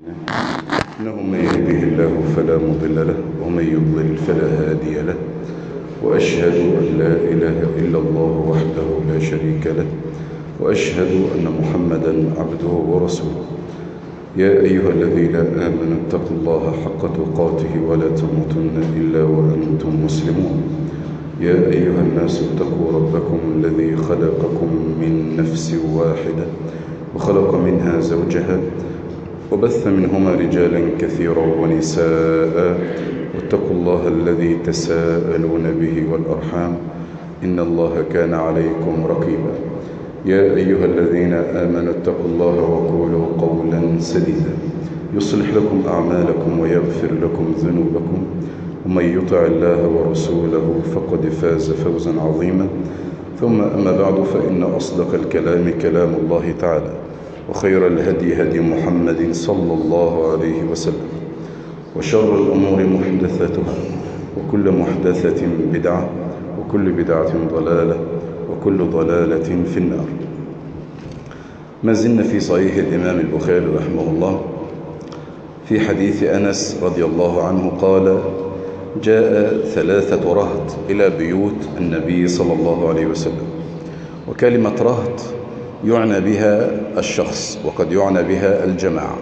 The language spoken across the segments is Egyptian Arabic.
إنه من يهده الله فلا مضل له ومن يضلل فلا هادي له وأشهد أن لا إله إلا الله وحده لا شريك له وأشهد أن محمدا عبده ورسوله يا أيها الذين آمنوا اتقوا الله حق تقاته ولا تموتن إلا وأنتم مسلمون يا أيها الناس اتقوا ربكم الذي خلقكم من نفس واحدة وخلق منها زوجها وبث منهما رجالا كثيرا ونساء واتقوا الله الذي تساءلون به والأرحام إن الله كان عليكم رقيبا يا أيها الذين آمنوا اتقوا الله وقولوا قولا سديدا يصلح لكم أعمالكم ويغفر لكم ذنوبكم ومن يطع الله ورسوله فقد فاز فوزا عظيما ثم أما بعد فإن أصدق الكلام كلام الله تعالى وخير الهدي هدي محمد صلى الله عليه وسلم وشر الأمور محدثاتها وكل محدثة بدعة وكل بدعة ضلالة وكل ضلالة في النار ما زلنا في صحيح الإمام البخاري رحمه الله في حديث أنس رضي الله عنه قال جاء ثلاثة رهط إلى بيوت النبي صلى الله عليه وسلم وكلمة رهط يعنى بها الشخص وقد يعنى بها الجماعة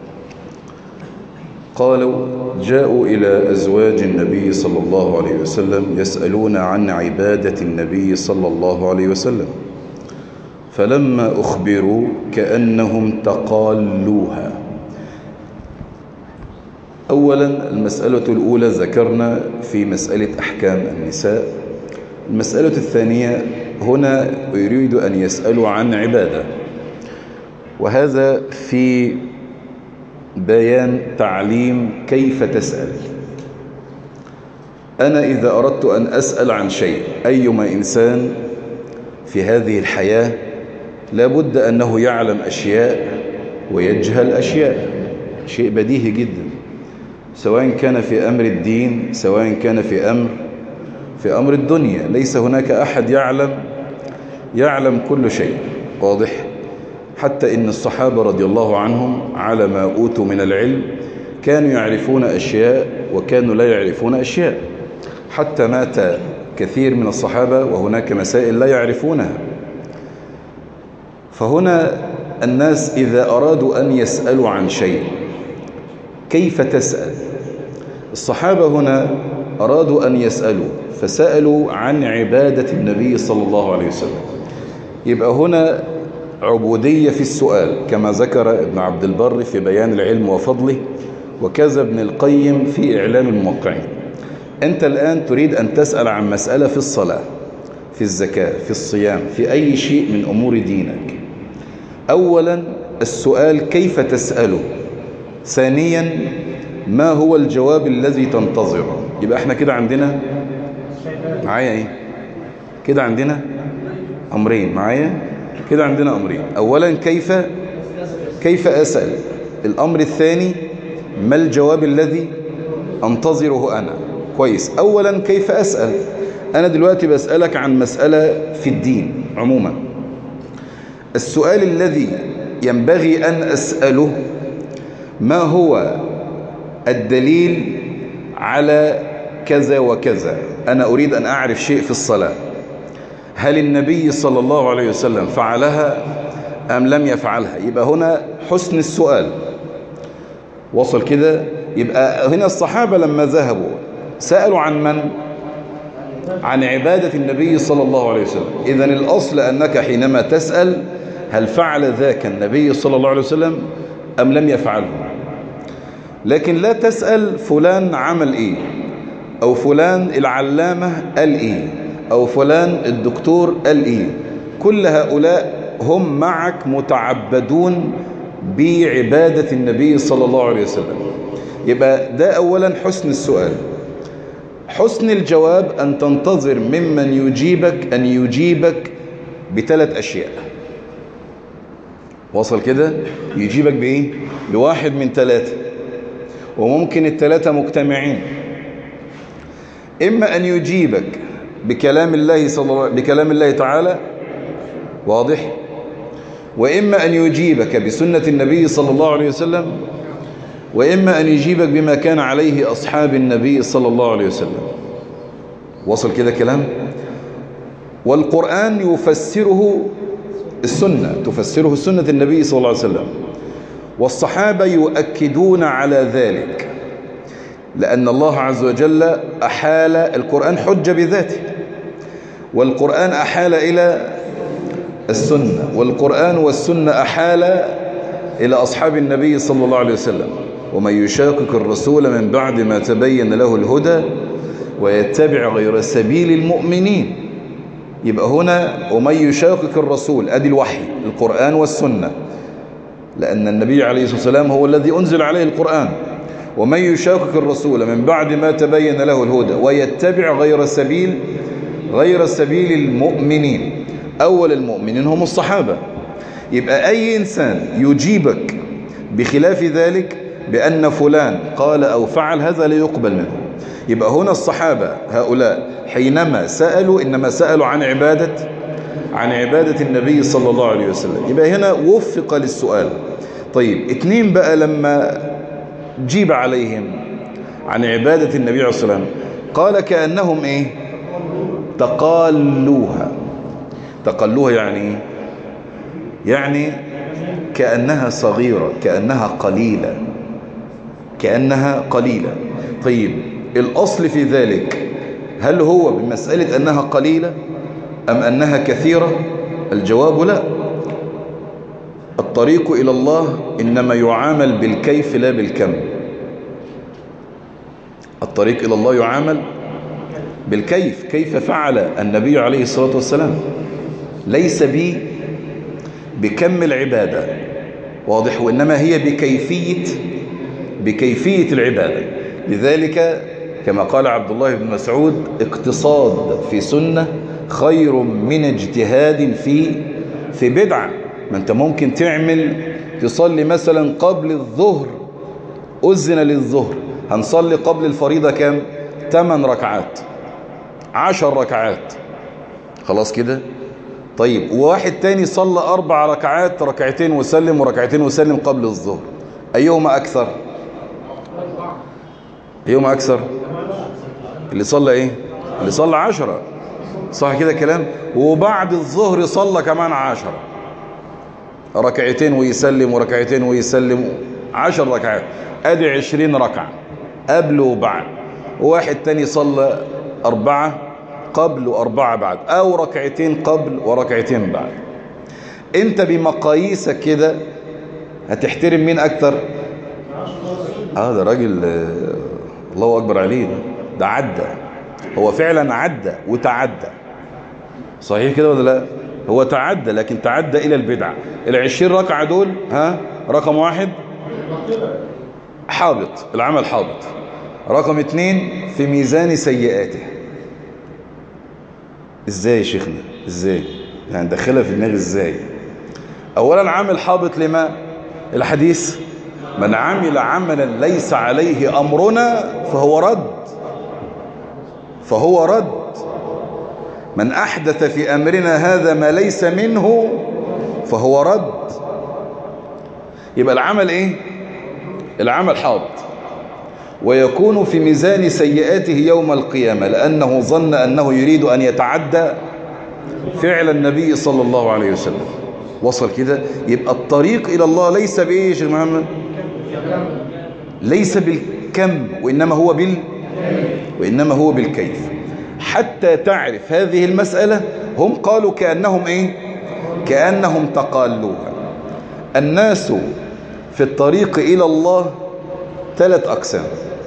قالوا جاءوا إلى أزواج النبي صلى الله عليه وسلم يسألون عن عبادة النبي صلى الله عليه وسلم فلما أخبروا كأنهم تقالوها أولا المسألة الأولى ذكرنا في مسألة أحكام النساء المسألة الثانية هنا يريد أن يسألوا عن عبادة وهذا في بيان تعليم كيف تسأل أنا إذا أردت أن أسأل عن شيء أيما إنسان في هذه الحياة لابد أنه يعلم أشياء ويجهل أشياء شيء بديهي جدا سواء كان في أمر الدين سواء كان في أمر في أمر الدنيا ليس هناك أحد يعلم يعلم كل شيء واضح حتى إن الصحابة رضي الله عنهم على ما أوتوا من العلم كانوا يعرفون أشياء وكانوا لا يعرفون أشياء حتى مات كثير من الصحابة وهناك مسائل لا يعرفونها فهنا الناس إذا أرادوا أن يسألوا عن شيء كيف تسأل الصحابة هنا أرادوا أن يسألوا فسألوا عن عبادة النبي صلى الله عليه وسلم يبقى هنا عبودية في السؤال كما ذكر ابن عبد البر في بيان العلم وفضله وكذا ابن القيم في إعلام الموقعين أنت الآن تريد أن تسأل عن مسألة في الصلاة في الزكاة في الصيام في أي شيء من أمور دينك أولا السؤال كيف تسأله ثانيا ما هو الجواب الذي تنتظره يبقى احنا كده عندنا معايا ايه كده عندنا امرين معايا كده عندنا امرين اولا كيف كيف اسال الامر الثاني ما الجواب الذي انتظره انا كويس اولا كيف اسال انا دلوقتي بسالك عن مساله في الدين عموما السؤال الذي ينبغي ان اساله ما هو الدليل على كذا وكذا أنا أريد أن أعرف شيء في الصلاة هل النبي صلى الله عليه وسلم فعلها أم لم يفعلها يبقى هنا حسن السؤال وصل كده يبقى هنا الصحابة لما ذهبوا سألوا عن من عن عبادة النبي صلى الله عليه وسلم إذا الأصل أنك حينما تسأل هل فعل ذاك النبي صلى الله عليه وسلم أم لم يفعله لكن لا تسأل فلان عمل إيه أو فلان العلامة قال إيه أو فلان الدكتور قال إيه كل هؤلاء هم معك متعبدون بعبادة النبي صلى الله عليه وسلم يبقى ده أولا حسن السؤال حسن الجواب أن تنتظر ممن يجيبك أن يجيبك بثلاث أشياء وصل كده يجيبك بإيه بواحد من ثلاثة وممكن الثلاثة مجتمعين إما أن يجيبك بكلام الله صلى الله بكلام الله تعالى واضح وإما أن يجيبك بسنة النبي صلى الله عليه وسلم وإما أن يجيبك بما كان عليه أصحاب النبي صلى الله عليه وسلم وصل كده كلام والقرآن يفسره السنة تفسره سنة النبي صلى الله عليه وسلم والصحابة يؤكدون على ذلك لأن الله عز وجل أحال القرآن حجة بذاته والقرآن أحال إلى السنة والقرآن والسنة أحال إلى أصحاب النبي صلى الله عليه وسلم ومن يشاقق الرسول من بعد ما تبين له الهدى ويتبع غير سبيل المؤمنين يبقى هنا ومن يشاقق الرسول أدي الوحي القرآن والسنة لأن النبي عليه الصلاة والسلام هو الذي أنزل عليه القرآن ومن يشاقق الرسول من بعد ما تبين له الهدى ويتبع غير سبيل غير سبيل المؤمنين أول المؤمنين هم الصحابة يبقى أي إنسان يجيبك بخلاف ذلك بأن فلان قال أو فعل هذا لا يقبل منه يبقى هنا الصحابة هؤلاء حينما سألوا إنما سألوا عن عبادة عن عبادة النبي صلى الله عليه وسلم يبقى هنا وفق للسؤال طيب اتنين بقى لما جيب عليهم عن عبادة النبي عليه الصلاة والسلام قال كأنهم ايه تقالوها تقلوها يعني ايه يعني كأنها صغيرة كأنها قليلة كأنها قليلة طيب الأصل في ذلك هل هو بمسألة أنها قليلة أم أنها كثيرة الجواب لا الطريق إلى الله إنما يعامل بالكيف لا بالكم الطريق إلى الله يعامل بالكيف كيف فعل النبي عليه الصلاة والسلام ليس بي بكم العبادة واضح وإنما هي بكيفية بكيفية العبادة لذلك كما قال عبد الله بن مسعود اقتصاد في سنة خير من اجتهاد في في بدعة ما انت ممكن تعمل تصلي مثلا قبل الظهر أذن للظهر هنصلي قبل الفريضة كام 8 ركعات 10 ركعات خلاص كده طيب وواحد تاني صلى أربع ركعات ركعتين وسلم وركعتين وسلم قبل الظهر أيهما أكثر أيهما أكثر اللي صلى إيه اللي صلى عشرة صح كده كلام وبعد الظهر صلى كمان عشرة ركعتين ويسلم وركعتين ويسلم عشر ركعات ادي عشرين ركعة قبل وبعد وواحد تاني صلى أربعة قبل وأربعة بعد أو ركعتين قبل وركعتين بعد انت بمقاييسك كده هتحترم مين أكتر اه ده راجل آه الله أكبر عليه ده, ده عدى هو فعلا عدى وتعدى صحيح كده ولا لا هو تعدى لكن تعدى إلى البدعة العشرين ركعة دول ها رقم واحد حابط العمل حابط رقم اتنين في ميزان سيئاته ازاي يا شيخنا ازاي يعني دخلها في دماغي ازاي اولا عامل حابط لما الحديث من عمل عملا ليس عليه امرنا فهو رد فهو رد من أحدث في أمرنا هذا ما ليس منه فهو رد يبقى العمل إيه العمل حاضر ويكون في ميزان سيئاته يوم القيامة لأنه ظن أنه يريد أن يتعدى فعل النبي صلى الله عليه وسلم وصل كده يبقى الطريق إلى الله ليس بإيه يا شيخ محمد ليس بالكم وإنما هو بال وإنما هو بالكيف حتى تعرف هذه المسألة هم قالوا كأنهم إيه كأنهم تقالوها الناس في الطريق إلى الله ثلاث أقسام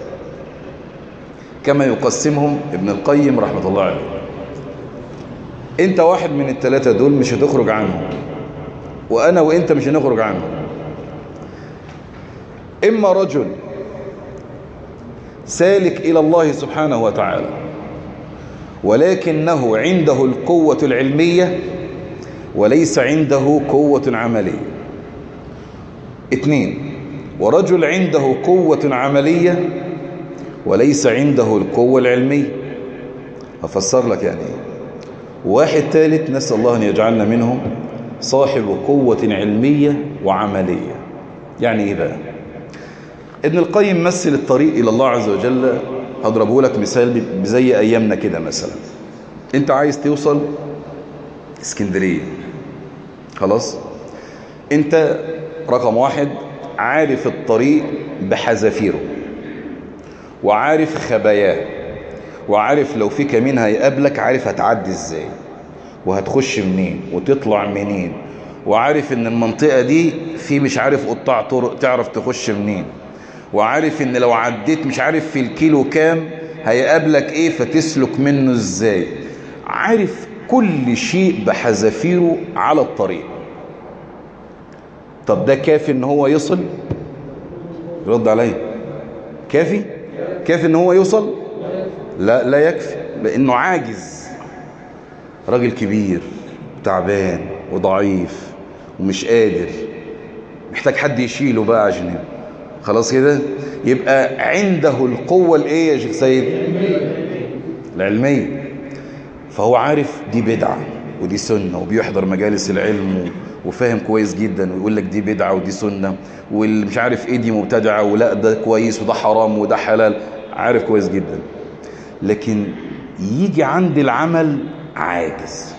كما يقسمهم ابن القيم رحمة الله عليه انت واحد من الثلاثة دول مش هتخرج عنهم وأنا وإنت مش هنخرج عنهم إما رجل سالك إلى الله سبحانه وتعالى ولكنه عنده القوة العلمية وليس عنده قوة عملية اثنين ورجل عنده قوة عملية وليس عنده القوة العلمية أفسر لك يعني ايه واحد ثالث نسأل الله أن يجعلنا منهم صاحب قوة علمية وعملية يعني إيه بقى ابن القيم مثل الطريق إلى الله عز وجل هضربه لك مثال زي أيامنا كده مثلا انت عايز توصل اسكندرية خلاص انت رقم واحد عارف الطريق بحذافيره وعارف خباياه وعارف لو في كمين هيقابلك عارف هتعدي ازاي وهتخش منين وتطلع منين وعارف ان المنطقة دي في مش عارف قطاع طرق تعرف تخش منين وعارف ان لو عديت مش عارف في الكيلو كام هيقابلك ايه فتسلك منه ازاي عارف كل شيء بحذافيره على الطريق طب ده كافي ان هو يصل رد عليا كافي كافي ان هو يوصل لا لا يكفي لانه عاجز راجل كبير تعبان وضعيف ومش قادر محتاج حد يشيله بقى عشان خلاص كده يبقى عنده القوة الايه يا شيخ سيد العلمية فهو عارف دي بدعة ودي سنة وبيحضر مجالس العلم وفاهم كويس جدا ويقول لك دي بدعة ودي سنة واللي مش عارف ايه دي مبتدعة ولا ده كويس وده حرام وده حلال عارف كويس جدا لكن يجي عند العمل عاجز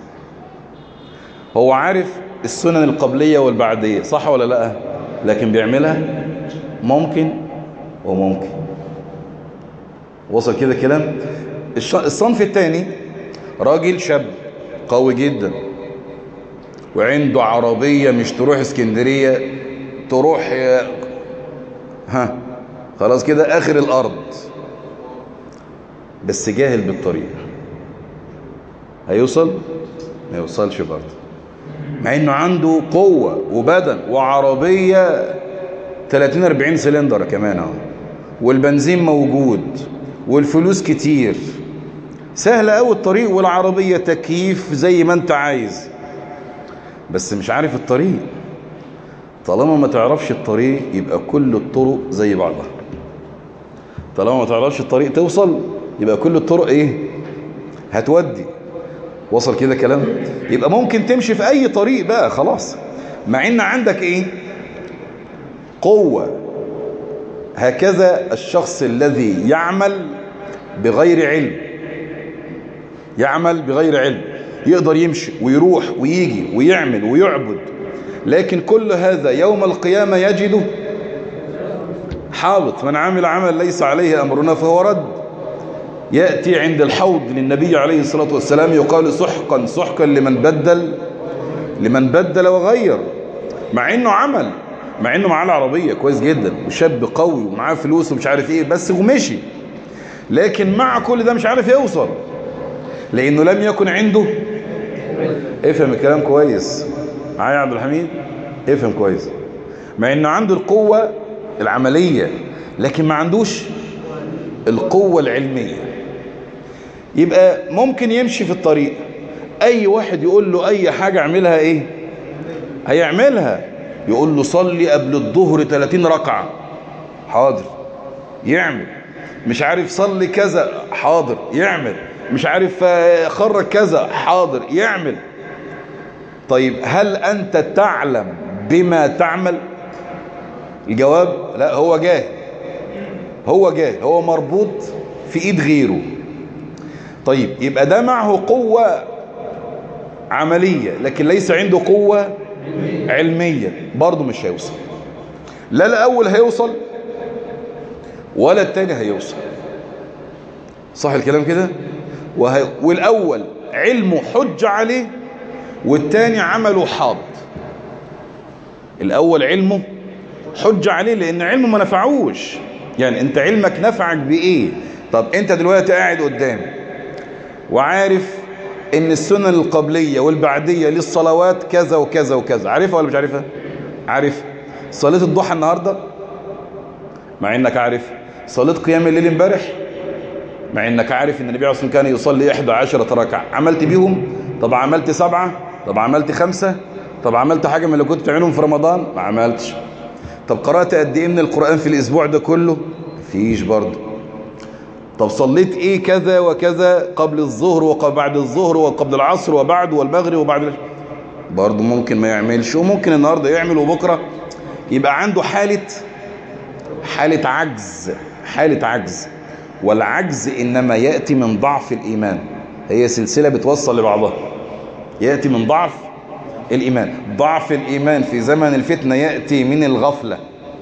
هو عارف السنن القبلية والبعدية صح ولا لا لكن بيعملها ممكن وممكن وصل كده كلام الصنف الثاني راجل شاب قوي جدا وعنده عربية مش تروح اسكندرية تروح ها خلاص كده اخر الارض بس جاهل بالطريق هيوصل ما يوصلش برضه مع انه عنده قوة وبدن وعربية 30 40 سلندر كمان اهو والبنزين موجود والفلوس كتير سهل قوي الطريق والعربية تكييف زي ما انت عايز بس مش عارف الطريق طالما ما تعرفش الطريق يبقى كل الطرق زي بعضها طالما ما تعرفش الطريق توصل يبقى كل الطرق ايه هتودي وصل كده كلام يبقى ممكن تمشي في اي طريق بقى خلاص مع ان عندك ايه قوة هكذا الشخص الذي يعمل بغير علم يعمل بغير علم يقدر يمشي ويروح ويجي ويعمل ويعبد لكن كل هذا يوم القيامة يجده حابط من عمل عمل ليس عليه أمرنا فهو رد يأتي عند الحوض للنبي عليه الصلاة والسلام يقال سحقا سحقا لمن بدل لمن بدل وغير مع انه عمل مع انه معاه العربية كويس جدا وشاب قوي ومعاه فلوس ومش عارف ايه بس ومشي لكن مع كل ده مش عارف يوصل لانه لم يكن عنده افهم الكلام كويس معايا يا عبد الحميد افهم كويس مع انه عنده القوة العملية لكن ما عندوش القوة العلمية يبقى ممكن يمشي في الطريق اي واحد يقول له اي حاجة اعملها ايه هيعملها يقول له صلي قبل الظهر 30 ركعة حاضر يعمل مش عارف صلي كذا حاضر يعمل مش عارف خرج كذا حاضر يعمل طيب هل أنت تعلم بما تعمل الجواب لا هو جاهل هو جاهل هو مربوط في ايد غيره طيب يبقى ده معه قوة عملية لكن ليس عنده قوة علمية برضه مش هيوصل لا الأول هيوصل ولا التاني هيوصل صح الكلام كده وهي... والأول علمه حج عليه والتاني عمله حاض الأول علمه حج عليه لأن علمه ما نفعوش يعني انت علمك نفعك بإيه طب انت دلوقتي قاعد قدامي وعارف ان السنن القبلية والبعدية للصلوات كذا وكذا وكذا عارفها ولا مش عارفها عارف صليت الضحى النهاردة مع انك عارف صليت قيام الليل امبارح مع انك عارف ان النبي عليه الصلاه والسلام كان يصلي 11 ركعه عملت بيهم طب عملت سبعة طب عملت خمسة طب عملت حاجة من اللي كنت بتعملهم في رمضان ما عملتش طب قرأت قد ايه من القرآن في الاسبوع ده كله مفيش برضه طب صليت ايه كذا وكذا قبل الظهر وبعد الظهر وقبل العصر وبعد والمغرب وبعد برضه ممكن ما يعملش وممكن النهاردة يعمل وبكرة يبقى عنده حالة حالة عجز حالة عجز والعجز إنما يأتي من ضعف الإيمان هي سلسلة بتوصل لبعضها يأتي من ضعف الإيمان ضعف الإيمان في زمن الفتنة يأتي من الغفلة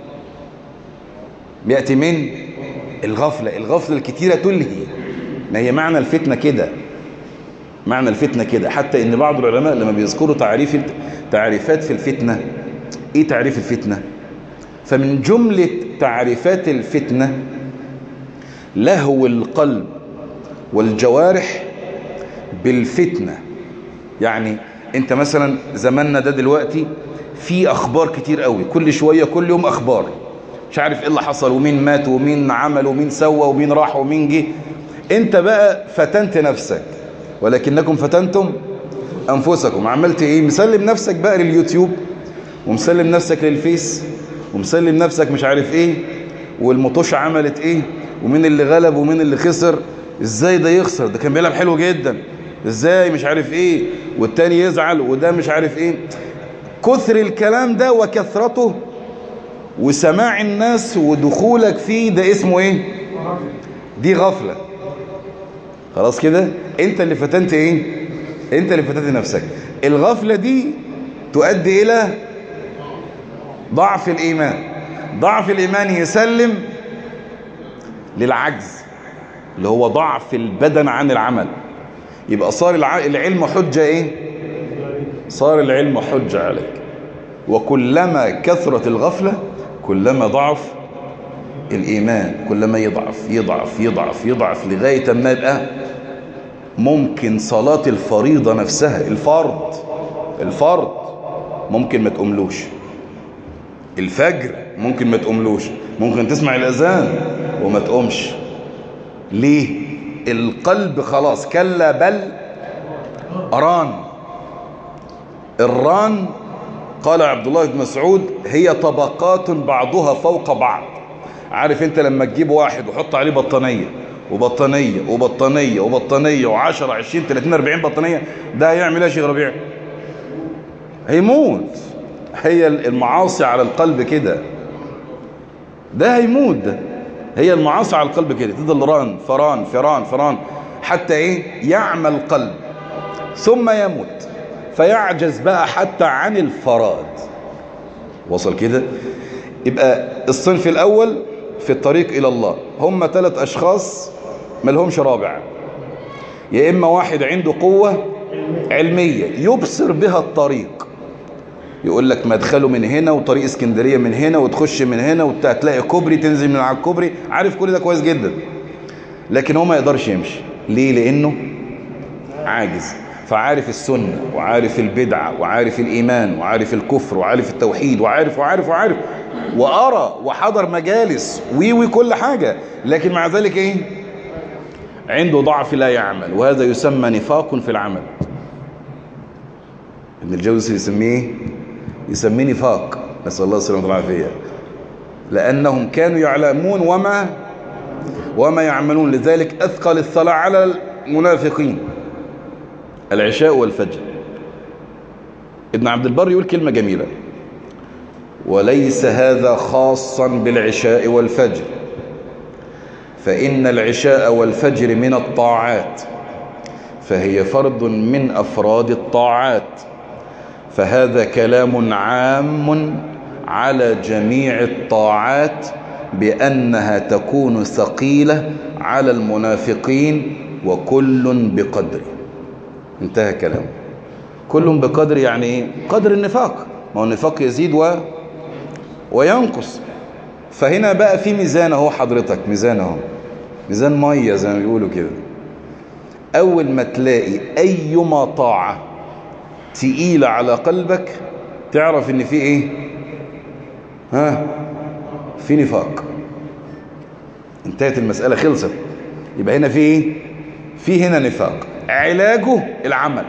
يأتي من الغفلة الغفلة الكتيرة تلهي ما هي معنى الفتنة كده معنى الفتنة كده حتى ان بعض العلماء لما بيذكروا تعريف تعريفات في الفتنة ايه تعريف الفتنة فمن جملة تعريفات الفتنة لهو القلب والجوارح بالفتنة يعني انت مثلا زماننا ده دلوقتي في اخبار كتير قوي كل شوية كل يوم اخبار مش عارف ايه اللي حصل ومين مات ومين عمل ومين سوى ومين راح ومين جه انت بقى فتنت نفسك ولكنكم فتنتم انفسكم عملت ايه مسلم نفسك بقى لليوتيوب ومسلم نفسك للفيس ومسلم نفسك مش عارف ايه والمطوشة عملت ايه ومين اللي غلب ومين اللي خسر ازاي ده يخسر ده كان بيلعب حلو جدا ازاي مش عارف ايه والتاني يزعل وده مش عارف ايه كثر الكلام ده وكثرته وسماع الناس ودخولك فيه ده اسمه ايه دي غفلة خلاص كده انت اللي فتنت ايه انت اللي فتنت نفسك الغفلة دي تؤدي الى ضعف الايمان ضعف الايمان يسلم للعجز اللي هو ضعف البدن عن العمل يبقى صار العلم حجة ايه صار العلم حجة عليك وكلما كثرت الغفلة كلما ضعف الإيمان كلما يضعف يضعف يضعف يضعف لغاية ما يبقى ممكن صلاة الفريضة نفسها الفرض الفرض ممكن ما تقوملوش الفجر ممكن ما تقوملوش ممكن تسمع الأذان وما تقومش ليه القلب خلاص كلا بل أران الران قال عبد الله بن مسعود هي طبقات بعضها فوق بعض عارف انت لما تجيب واحد وحط عليه بطانية وبطانية وبطانية وبطانية و10 20 30 40 بطانية ده هيعمل ايه يا شيخ ربيع هيموت هي المعاصي على القلب كده ده هيموت ده هي المعاصي على القلب كده تفضل ران فران فران فران حتى ايه يعمى القلب ثم يموت فيعجز بقى حتى عن الفراد وصل كده يبقى الصنف الاول في الطريق الى الله هم ثلاث اشخاص ما لهمش رابع يا اما واحد عنده قوة علمية يبصر بها الطريق يقول لك مدخله من هنا وطريق اسكندرية من هنا وتخش من هنا وتلاقي كوبري تنزل من على الكوبري عارف كل ده كويس جدا لكن هو ما يقدرش يمشي ليه لانه عاجز فعارف السنة وعارف البدعة وعارف الإيمان وعارف الكفر وعارف التوحيد وعارف وعارف وعارف وأرى وحضر مجالس ويوي كل حاجة لكن مع ذلك إيه عنده ضعف لا يعمل وهذا يسمى نفاق في العمل ابن الجوزي يسميه يسميه نفاق نسأل الله السلامة والعافية لأنهم كانوا يعلمون وما وما يعملون لذلك أثقل الصلاة على المنافقين العشاء والفجر ابن عبد البر يقول كلمة جميلة وليس هذا خاصا بالعشاء والفجر فإن العشاء والفجر من الطاعات فهي فرد من أفراد الطاعات فهذا كلام عام على جميع الطاعات بأنها تكون ثقيلة على المنافقين وكل بقدره انتهى كلامه كل بقدر يعني ايه قدر النفاق ما هو النفاق يزيد و... وينقص فهنا بقى في ميزان اهو حضرتك ميزان اهو ميزان ميه زي ما بيقولوا كده اول ما تلاقي ايما طاعه تقيله على قلبك تعرف ان في ايه ها في نفاق انتهت المساله خلصت يبقى هنا في ايه في هنا نفاق علاجه العمل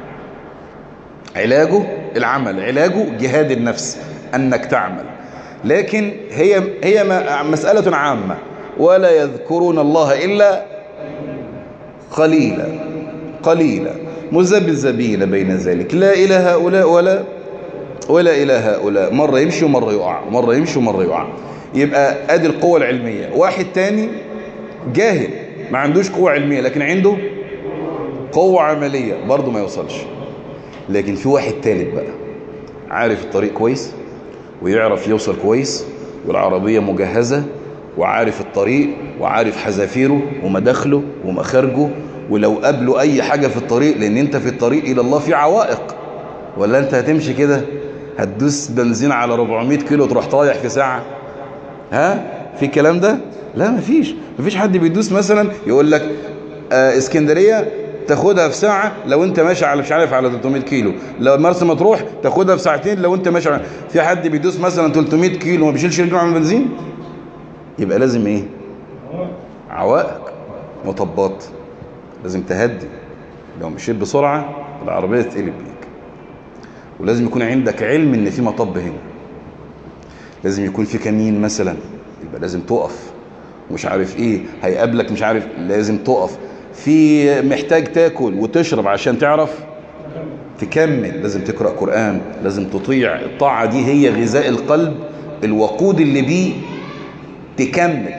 علاجه العمل علاجه جهاد النفس أنك تعمل لكن هي هي مسألة عامة ولا يذكرون الله إلا قليلا قليلا مذبذبين بين ذلك لا إلى هؤلاء ولا ولا إلى هؤلاء مرة يمشي ومرة يقع مرة يمشي ومرة يقع يبقى ادي القوة العلمية واحد تاني جاهل ما عندوش قوة علمية لكن عنده قوة عملية برضه ما يوصلش لكن في واحد تالت بقى عارف الطريق كويس ويعرف يوصل كويس والعربية مجهزة وعارف الطريق وعارف حذافيره ومداخله ومخارجه ولو قابله اي حاجة في الطريق لان انت في الطريق الى الله في عوائق ولا انت هتمشي كده هتدوس بنزين على 400 كيلو تروح طايح في ساعة ها في الكلام ده لا مفيش مفيش حد بيدوس مثلا يقول لك آه اسكندرية تاخدها في ساعة لو انت ماشي على مش عارف على 300 كيلو لو مرسى مطروح تاخدها في ساعتين لو انت ماشي على في حد بيدوس مثلا 300 كيلو وما بيشيلش رجله عن البنزين يبقى لازم ايه عوائق مطبات لازم تهدي لو مشيت بسرعة العربية تقلب بيك ولازم يكون عندك علم ان في مطب هنا لازم يكون في كمين مثلا يبقى لازم تقف مش عارف ايه هيقابلك مش عارف لازم تقف في محتاج تاكل وتشرب عشان تعرف تكمل لازم تقرأ قرآن لازم تطيع الطاعة دي هي غذاء القلب الوقود اللي بيه تكمل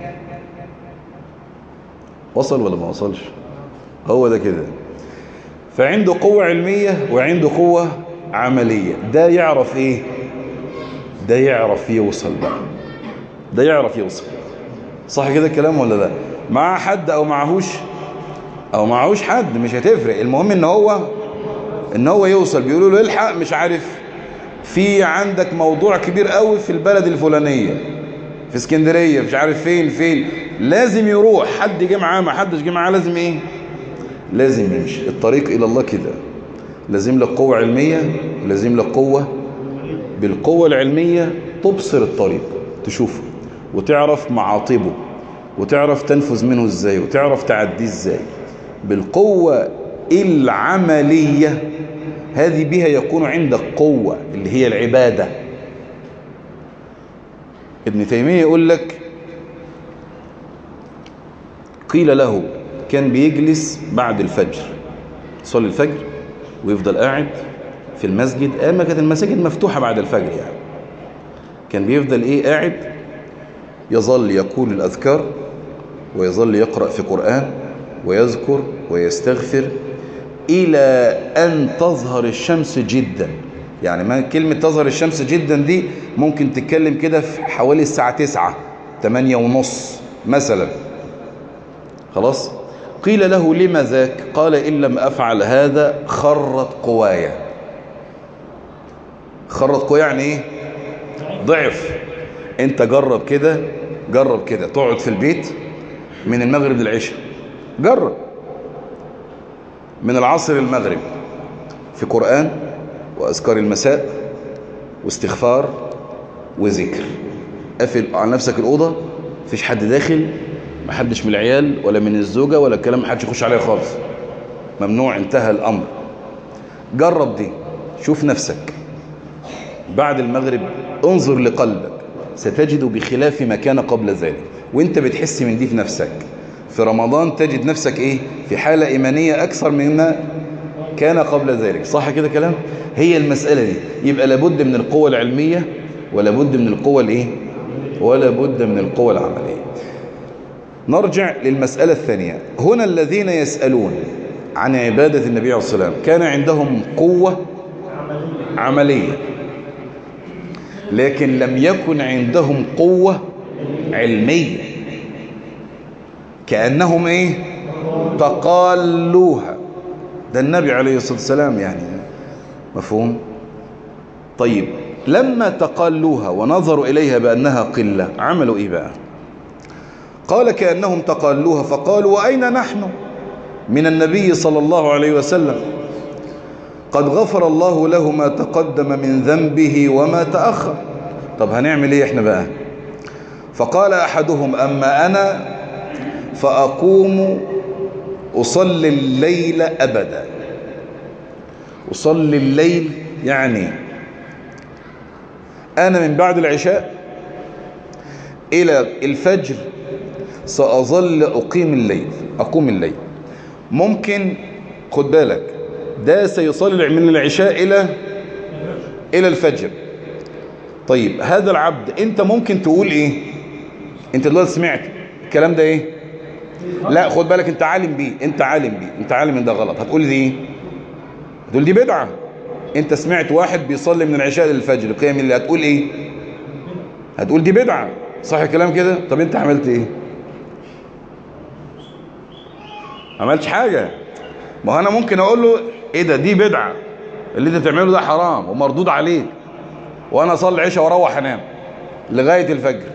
وصل ولا ما وصلش هو ده كده فعنده قوة علمية وعنده قوة عملية ده يعرف ايه ده يعرف يوصل بقى ده يعرف يوصل صح كده الكلام ولا لا مع حد او معهوش او معهوش حد مش هتفرق المهم ان هو ان هو يوصل بيقولوا له الحق مش عارف في عندك موضوع كبير قوي في البلد الفلانية في اسكندرية مش عارف فين فين لازم يروح حد جه معاه ما حدش جه معاه لازم ايه لازم يمشي الطريق الى الله كده لازم لك قوة علمية ولازم لك قوة بالقوة العلمية تبصر الطريق تشوفه وتعرف معاطبه وتعرف تنفذ منه ازاي وتعرف تعديه ازاي بالقوة العملية هذه بها يكون عندك قوة اللي هي العبادة ابن تيمية يقول لك قيل له كان بيجلس بعد الفجر يصلي الفجر ويفضل قاعد في المسجد اما كانت المساجد مفتوحة بعد الفجر يعني كان بيفضل ايه قاعد يظل يقول الأذكار ويظل يقرأ في قرآن ويذكر ويستغفر إلى أن تظهر الشمس جدا يعني ما كلمة تظهر الشمس جدا دي ممكن تتكلم كده في حوالي الساعة تسعة تمانية ونص مثلا خلاص قيل له لما ذاك قال إن لم أفعل هذا خرت قوايا خرت قوايا يعني إيه ضعف انت جرب كده جرب كده تقعد في البيت من المغرب للعشاء جرب من العصر للمغرب في قرآن وأذكار المساء واستغفار وذكر قفل على نفسك الأوضة مفيش حد داخل محدش من العيال ولا من الزوجة ولا الكلام محدش يخش عليها خالص ممنوع انتهى الأمر جرب دي شوف نفسك بعد المغرب انظر لقلبك ستجد بخلاف ما كان قبل ذلك وانت بتحس من دي في نفسك في رمضان تجد نفسك ايه في حالة ايمانية اكثر مما كان قبل ذلك صح كده كلام هي المسألة دي يبقى لابد من القوة العلمية ولا بد من القوة الايه ولا بد من القوة العملية نرجع للمسألة الثانية هنا الذين يسألون عن عبادة النبي عليه الصلاة والسلام كان عندهم قوة عملية لكن لم يكن عندهم قوة علمية كأنهم ايه تقالوها ده النبي عليه الصلاة والسلام يعني مفهوم طيب لما تقالوها ونظروا إليها بأنها قلة عملوا إيه بقى قال كأنهم تقالوها فقالوا وأين نحن من النبي صلى الله عليه وسلم قد غفر الله له ما تقدم من ذنبه وما تأخر طب هنعمل ايه احنا بقى فقال أحدهم أما أنا فأقوم أصلي الليل أبدا أصلي الليل يعني أنا من بعد العشاء إلى الفجر سأظل أقيم الليل أقوم الليل ممكن خد بالك ده سيصلي من العشاء إلى إلى الفجر طيب هذا العبد انت ممكن تقول ايه انت دلوقتي سمعت الكلام ده ايه لا خد بالك انت عالم بيه انت عالم بيه انت عالم ان ده غلط هتقول دي ايه هتقول دي بدعة انت سمعت واحد بيصلي من العشاء للفجر قيام اللي هتقول ايه هتقول دي بدعة صح الكلام كده طب انت عملت ايه عملتش حاجة ما هو انا ممكن اقول له ايه ده دي بدعة اللي انت بتعمله ده حرام ومردود عليك وانا اصلي العشاء واروح انام لغاية الفجر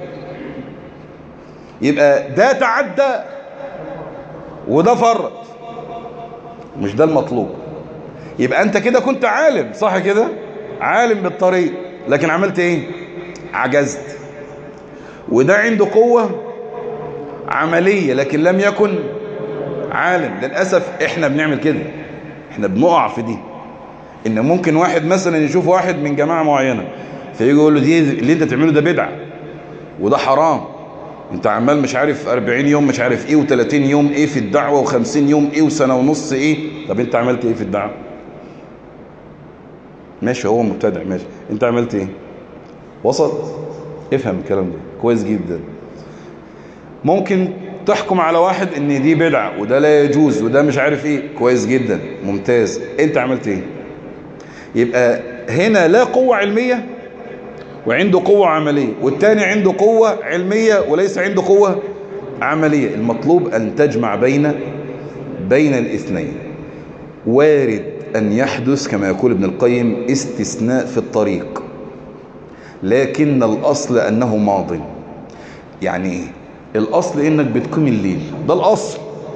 يبقى ده تعدى وده فرط مش ده المطلوب يبقى انت كده كنت عالم صح كده عالم بالطريق لكن عملت ايه عجزت وده عنده قوة عملية لكن لم يكن عالم للأسف احنا بنعمل كده احنا بنقع في دي ان ممكن واحد مثلا يشوف واحد من جماعة معينة فيجي يقول له دي اللي انت تعمله ده بدعة وده حرام انت عمال مش عارف 40 يوم مش عارف ايه و30 يوم ايه في الدعوة و50 يوم ايه وسنة ونص ايه طب انت عملت ايه في الدعوة ماشي هو مبتدع ماشي انت عملت ايه وسط افهم الكلام ده كويس جدا ممكن تحكم على واحد ان دي بدعة وده لا يجوز وده مش عارف ايه كويس جدا ممتاز انت عملت ايه يبقى هنا لا قوة علمية وعنده قوة عملية والتاني عنده قوة علمية وليس عنده قوة عملية المطلوب أن تجمع بين بين الاثنين وارد أن يحدث كما يقول ابن القيم استثناء في الطريق لكن الأصل أنه ماض يعني إيه؟ الأصل إنك بتقيم الليل ده الأصل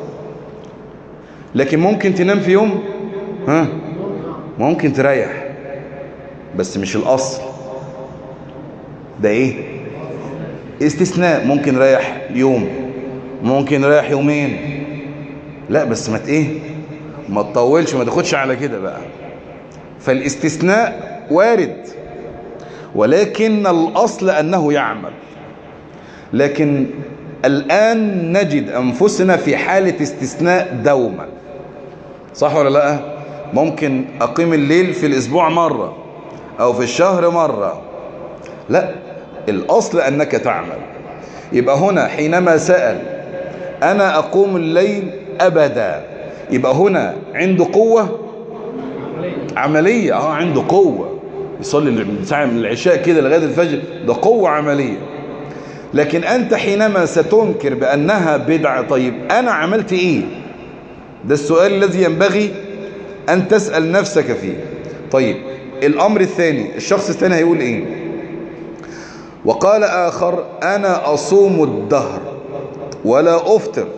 لكن ممكن تنام في يوم ها ممكن تريح بس مش الأصل ده ايه استثناء ممكن رايح يوم ممكن رايح يومين لا بس ما ايه ما تطولش ما تاخدش على كده بقى فالاستثناء وارد ولكن الاصل انه يعمل لكن الان نجد انفسنا في حالة استثناء دوما صح ولا لا ممكن اقيم الليل في الاسبوع مرة او في الشهر مرة لا الأصل أنك تعمل يبقى هنا حينما سأل أنا أقوم الليل أبدا يبقى هنا عنده قوة عملية اه عنده قوة يصلي من ساعة من العشاء كده لغاية الفجر ده قوة عملية لكن أنت حينما ستنكر بأنها بدعة طيب أنا عملت إيه ده السؤال الذي ينبغي أن تسأل نفسك فيه طيب الأمر الثاني الشخص الثاني هيقول إيه وقال آخر أنا أصوم الدهر ولا أفطر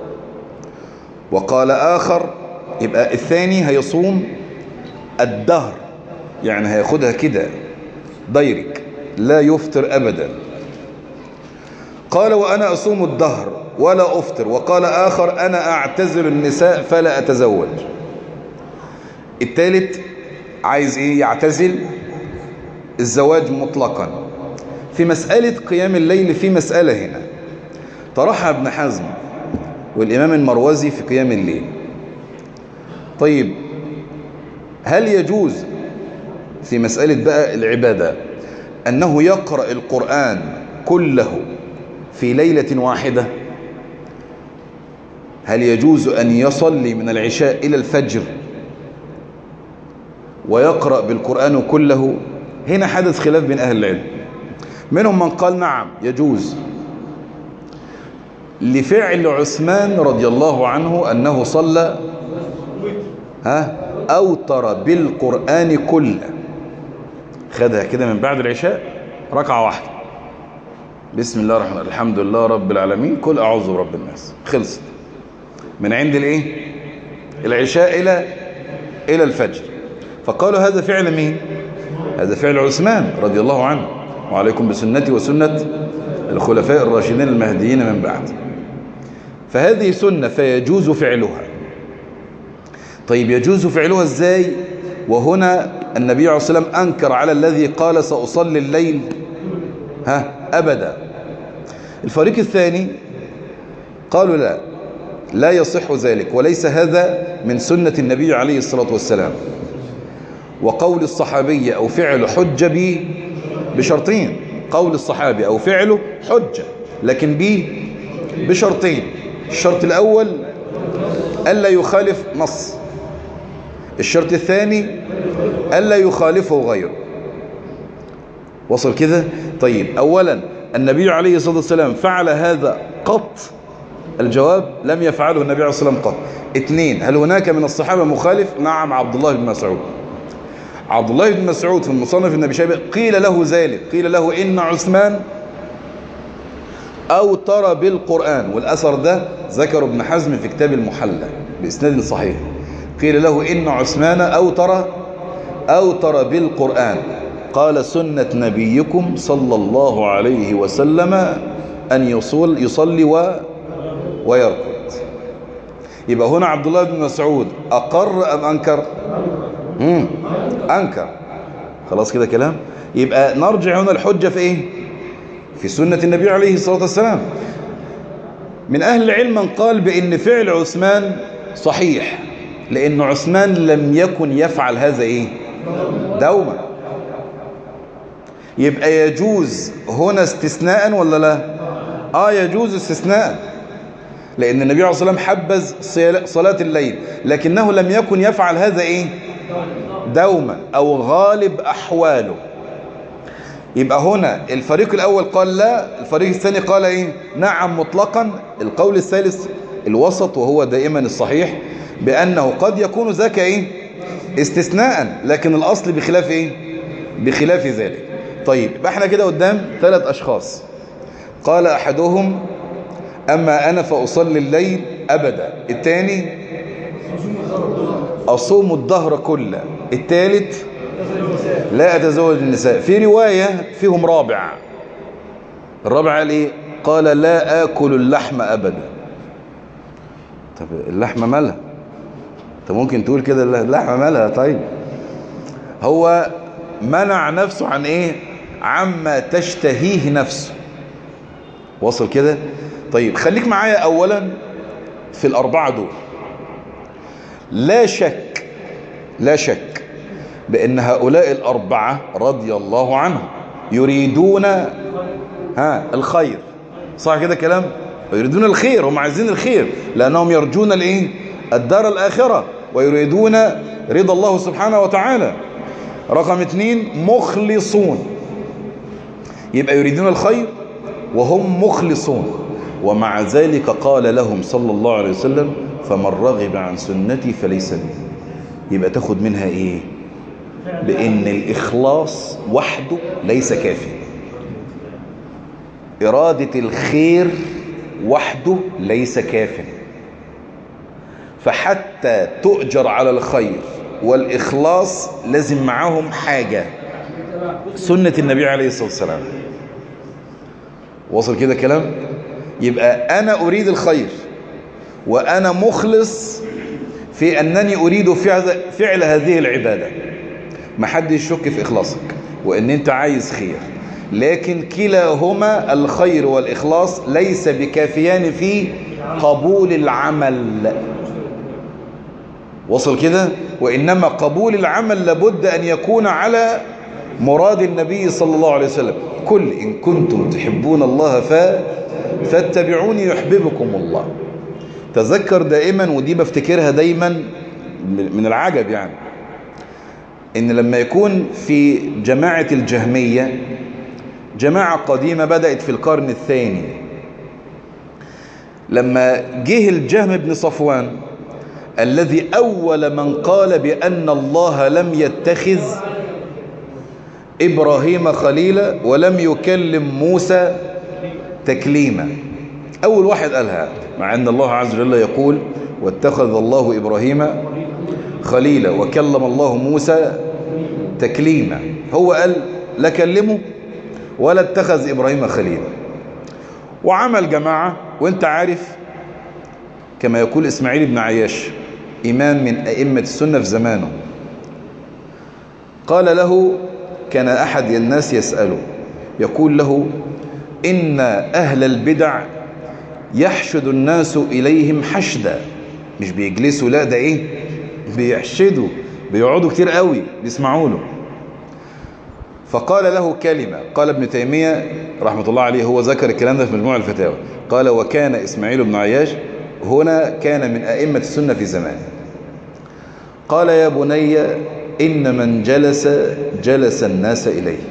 وقال آخر يبقى الثاني هيصوم الدهر يعني هياخدها كده دايرك لا يفطر أبدا قال وأنا أصوم الدهر ولا أفطر وقال آخر أنا أعتزل النساء فلا أتزوج الثالث عايز إيه يعتزل الزواج مطلقا في مسألة قيام الليل في مسألة هنا طرحها ابن حزم والإمام المروزي في قيام الليل طيب هل يجوز في مسألة بقى العبادة أنه يقرأ القرآن كله في ليلة واحدة هل يجوز أن يصلي من العشاء إلى الفجر ويقرأ بالقرآن كله هنا حدث خلاف بين أهل العلم منهم من قال نعم يجوز لفعل عثمان رضي الله عنه أنه صلى ها أوتر بالقرآن كله خدها كده من بعد العشاء ركعة واحدة بسم الله الرحمن الرحيم الحمد لله رب العالمين كل أعوذ برب الناس خلصت من عند الايه العشاء إلى إلى الفجر فقالوا هذا فعل مين هذا فعل عثمان رضي الله عنه وعليكم بسنتي وسنة الخلفاء الراشدين المهديين من بعد فهذه سنة فيجوز فعلها طيب يجوز فعلها ازاي وهنا النبي عليه الصلاة والسلام أنكر على الذي قال سأصلي الليل ها أبدا الفريق الثاني قالوا لا لا يصح ذلك وليس هذا من سنة النبي عليه الصلاة والسلام وقول الصحابية أو فعل حج بي بشرطين قول الصحابي أو فعله حجة لكن ب بشرطين الشرط الأول ألا يخالف نص الشرط الثاني ألا يخالفه غيره وصل كده طيب أولا النبي عليه الصلاة والسلام فعل هذا قط الجواب لم يفعله النبي عليه الصلاة والسلام قط اثنين هل هناك من الصحابة مخالف نعم عبد الله بن مسعود عبد الله بن مسعود في المصنف النبي شيبة قيل له ذلك قيل له إن عثمان أوتر بالقرآن والأثر ده ذكر ابن حزم في كتاب المحلى بإسناد صحيح قيل له إن عثمان أوتر أوتر بالقرآن قال سنة نبيكم صلى الله عليه وسلم أن يصل يصلي و ويركض يبقى هنا عبد الله بن مسعود أقر أم أنكر مم. أنكر خلاص كده كلام يبقى نرجع هنا الحجة في إيه في سنة النبي عليه الصلاة والسلام من أهل العلم من قال بأن فعل عثمان صحيح لأن عثمان لم يكن يفعل هذا إيه دوما يبقى يجوز هنا استثناء ولا لا آه يجوز استثناء لأن النبي عليه الصلاة والسلام حبذ صلاة الليل لكنه لم يكن يفعل هذا إيه دوما أو غالب أحواله يبقى هنا الفريق الأول قال لا الفريق الثاني قال إيه نعم مطلقا القول الثالث الوسط وهو دائما الصحيح بأنه قد يكون ذاك إيه استثناء لكن الأصل بخلاف إيه بخلاف ذلك طيب يبقى احنا كده قدام ثلاث أشخاص قال أحدهم أما أنا فأصلي الليل أبدا الثاني أصوم الظهر كله الثالث لا أتزوج النساء في رواية فيهم رابع الرابع قال إيه قال لا آكل اللحم أبدا طب اللحمة مالها انت ممكن تقول كده اللحمة مالها طيب هو منع نفسه عن ايه عما تشتهيه نفسه وصل كده طيب خليك معايا اولا في الاربعة دول لا شك لا شك بان هؤلاء الاربعة رضي الله عنهم يريدون ها الخير صح كده كلام ويريدون الخير هم عايزين الخير لانهم يرجون الايه الدار الاخرة ويريدون رضا الله سبحانه وتعالى رقم اثنين مخلصون يبقى يريدون الخير وهم مخلصون ومع ذلك قال لهم صلى الله عليه وسلم فمن رغب عن سنتي فليس بي يبقى تاخد منها ايه بان الاخلاص وحده ليس كافي ارادة الخير وحده ليس كافٍ فحتى تؤجر على الخير والإخلاص لازم معاهم حاجة سنة النبي عليه الصلاة والسلام وصل كده كلام يبقى أنا أريد الخير وأنا مخلص في أنني أريد فعل, فعل هذه العبادة ما حد يشك في إخلاصك وأن أنت عايز خير لكن كلاهما الخير والإخلاص ليس بكافيان في قبول العمل وصل كده وإنما قبول العمل لابد أن يكون على مراد النبي صلى الله عليه وسلم كل إن كنتم تحبون الله ف... فاتبعوني يحببكم الله تذكر دائما ودي بفتكرها دايما من العجب يعني إن لما يكون في جماعة الجهمية جماعة قديمة بدأت في القرن الثاني لما جه الجهم بن صفوان الذي أول من قال بأن الله لم يتخذ إبراهيم خليلا ولم يكلم موسى تكليما أول واحد قالها مع أن الله عز وجل يقول واتخذ الله إبراهيم خليلا وكلم الله موسى تكليما هو قال لا كلمه ولا اتخذ إبراهيم خليلا وعمل جماعة وانت عارف كما يقول إسماعيل بن عياش إمام من أئمة السنة في زمانه قال له كان أحد الناس يسأله يقول له إن أهل البدع يحشد الناس إليهم حشدا مش بيجلسوا لا ده إيه بيحشدوا بيقعدوا كتير قوي بيسمعوا له فقال له كلمة قال ابن تيمية رحمة الله عليه هو ذكر الكلام ده في مجموع الفتاوى قال وكان إسماعيل بن عياش هنا كان من أئمة السنة في زمانه قال يا بني إن من جلس جلس الناس إليه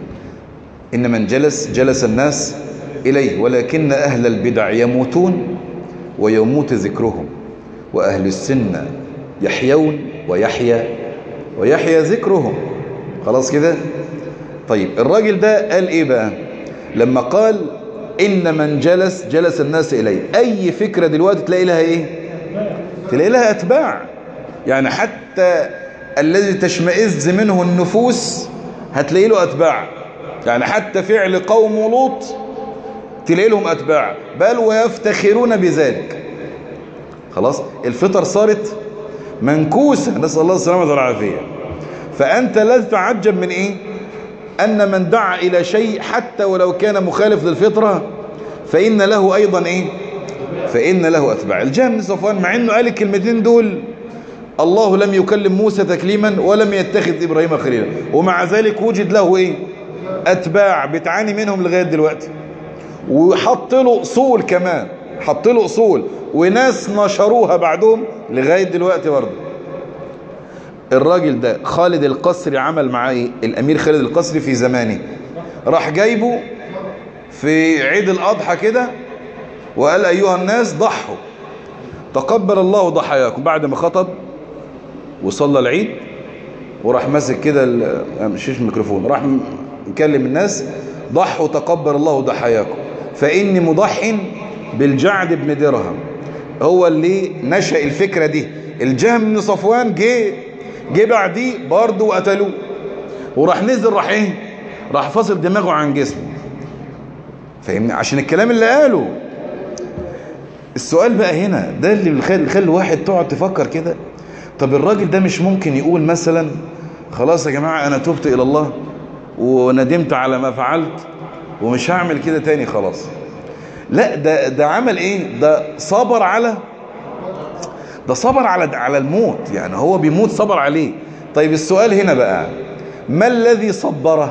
إن من جلس جلس الناس إليه ولكن أهل البدع يموتون ويموت ذكرهم وأهل السنة يحيون ويحيا ويحيا ذكرهم خلاص كده طيب الراجل ده قال ايه بقى لما قال ان من جلس جلس الناس اليه اي فكرة دلوقتي تلاقي لها ايه تلاقي لها اتباع يعني حتى الذي تشمئز منه النفوس هتلاقي له اتباع يعني حتى فعل قوم لوط تلاقي لهم اتباع بل ويفتخرون بذلك خلاص الفطر صارت منكوسة نسأل الله السلامة والعافية فأنت لا تتعجب من إيه أن من دعا إلى شيء حتى ولو كان مخالف للفطرة فإن له أيضا إيه فإن له أتباع الجهم بن صفوان مع أنه قال الكلمتين دول الله لم يكلم موسى تكليما ولم يتخذ إبراهيم خليلا ومع ذلك وجد له إيه أتباع بتعاني منهم لغاية دلوقتي وحط له أصول كمان حط له أصول وناس نشروها بعدهم لغاية دلوقتي برضه الراجل ده خالد القصري عمل معاه ايه الامير خالد القصري في زمانه راح جايبه في عيد الاضحى كده وقال ايها الناس ضحوا تقبل الله ضحاياكم بعد ما خطب وصلى العيد وراح ماسك كده مشيش الميكروفون راح مكلم الناس ضحوا تقبل الله ضحاياكم فاني مضح بالجعد بن درهم هو اللي نشأ الفكرة دي الجهم بن صفوان جه جه بعديه برضه وقتلوه وراح نزل راح ايه راح فاصل دماغه عن جسمه فاهمني عشان الكلام اللي قاله السؤال بقى هنا ده اللي بيخلي الواحد تقعد تفكر كده طب الراجل ده مش ممكن يقول مثلا خلاص يا جماعة انا تبت الى الله وندمت على ما فعلت ومش هعمل كده تاني خلاص لا ده ده عمل ايه ده صبر على ده صبر على على الموت يعني هو بيموت صبر عليه طيب السؤال هنا بقى ما الذي صبره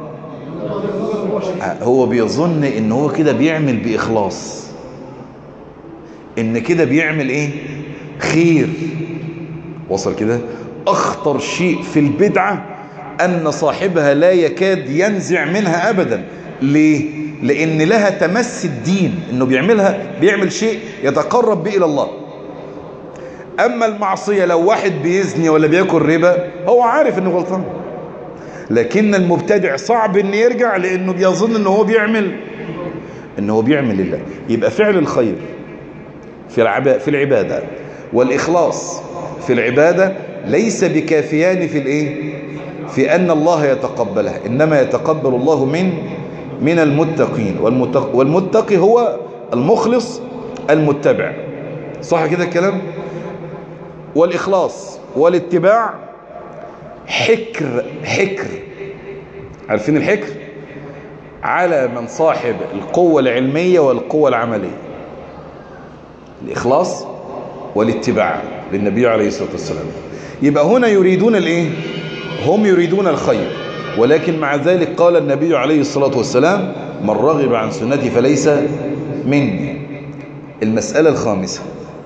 هو بيظن ان هو كده بيعمل باخلاص ان كده بيعمل ايه خير وصل كده اخطر شيء في البدعة ان صاحبها لا يكاد ينزع منها ابدا ليه لان لها تمس الدين انه بيعملها بيعمل شيء يتقرب به الى الله اما المعصية لو واحد بيزني ولا بياكل ربا هو عارف انه غلطان لكن المبتدع صعب ان يرجع لانه بيظن ان هو بيعمل ان هو بيعمل لله يبقى فعل الخير في العبادة, في العبادة والاخلاص في العبادة ليس بكافيان في الايه في ان الله يتقبلها انما يتقبل الله من من المتقين والمتق والمتقي هو المخلص المتبع صح كده الكلام والإخلاص والاتباع حكر حكر عارفين الحكر على من صاحب القوة العلمية والقوة العملية الإخلاص والاتباع للنبي عليه الصلاة والسلام يبقى هنا يريدون الايه هم يريدون الخير ولكن مع ذلك قال النبي عليه الصلاة والسلام من رغب عن سنتي فليس مني المسألة الخامسة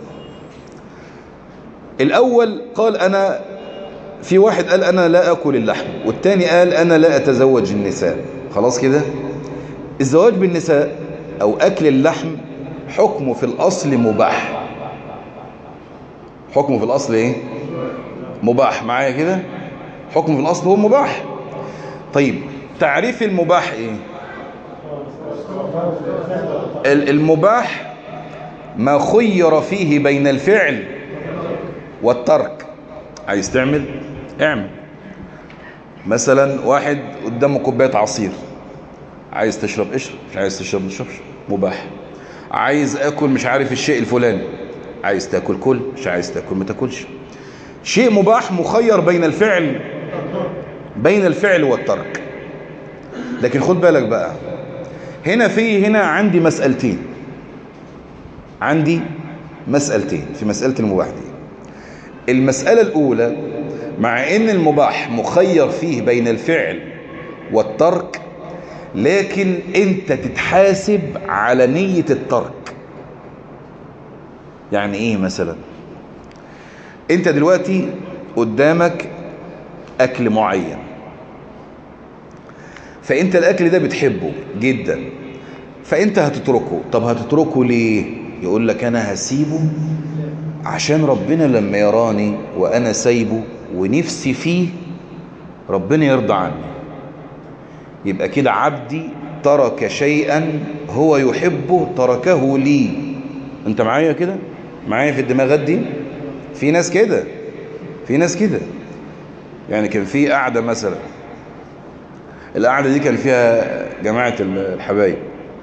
الأول قال أنا في واحد قال أنا لا أكل اللحم والتاني قال أنا لا أتزوج النساء خلاص كده الزواج بالنساء أو أكل اللحم حكمه في الأصل مباح حكمه في الأصل إيه مباح معايا كده حكمه في الأصل هو مباح طيب تعريف المباح إيه المباح ما خير فيه بين الفعل والترك عايز تعمل اعمل مثلا واحد قدامه كوبايه عصير عايز تشرب اشرب مش عايز تشرب ما تشربش مباح عايز اكل مش عارف الشيء الفلاني عايز تاكل كل مش عايز تاكل ما تاكلش شيء مباح مخير بين الفعل بين الفعل والترك لكن خد بالك بقى هنا في هنا عندي مسألتين عندي مسألتين في مسألة المباح دي المسألة الأولى مع أن المباح مخير فيه بين الفعل والترك لكن انت تتحاسب على نية الترك يعني ايه مثلا انت دلوقتي قدامك اكل معين فانت الاكل ده بتحبه جدا فانت هتتركه طب هتتركه ليه يقول لك انا هسيبه عشان ربنا لما يراني وانا سايبه ونفسي فيه ربنا يرضى عني يبقى كده عبدي ترك شيئا هو يحبه تركه لي انت معايا كده معايا في الدماغات دي في ناس كده في ناس كده يعني كان في قعدة مثلا القعدة دي كان فيها جماعة الحبايب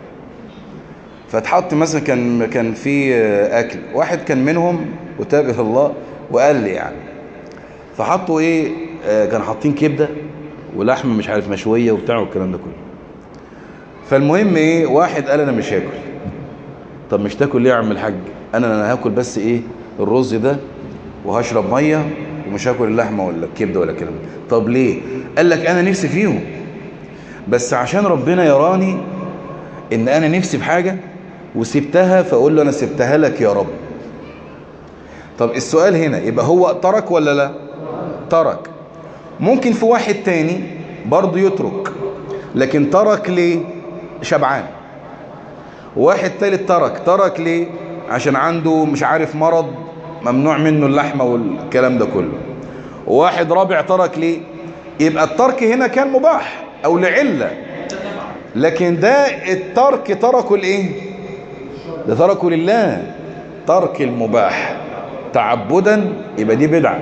فاتحط مثلا كان كان في اكل واحد كان منهم وتاب الله وقال لي يعني فحطوا ايه آه كانوا حاطين كبده ولحم مش عارف مشويه وبتاع والكلام ده كله فالمهم ايه واحد قال انا مش هاكل طب مش تاكل ليه يا عم الحاج انا انا هاكل بس ايه الرز ده وهشرب ميه ومش هاكل اللحمه ولا الكبده ولا الكلام ده طب ليه قال لك انا نفسي فيهم بس عشان ربنا يراني ان انا نفسي في حاجه وسبتها فاقول له انا سبتها لك يا رب طب السؤال هنا يبقى هو ترك ولا لا ترك ممكن في واحد تاني برضه يترك لكن ترك ليه شبعان واحد تالت ترك ترك ليه عشان عنده مش عارف مرض ممنوع منه اللحمة والكلام ده كله وواحد رابع ترك ليه يبقى الترك هنا كان مباح او لعلة لكن ده الترك تركه لايه ده تركه لله ترك المباح تعبدا يبقى دي بدعة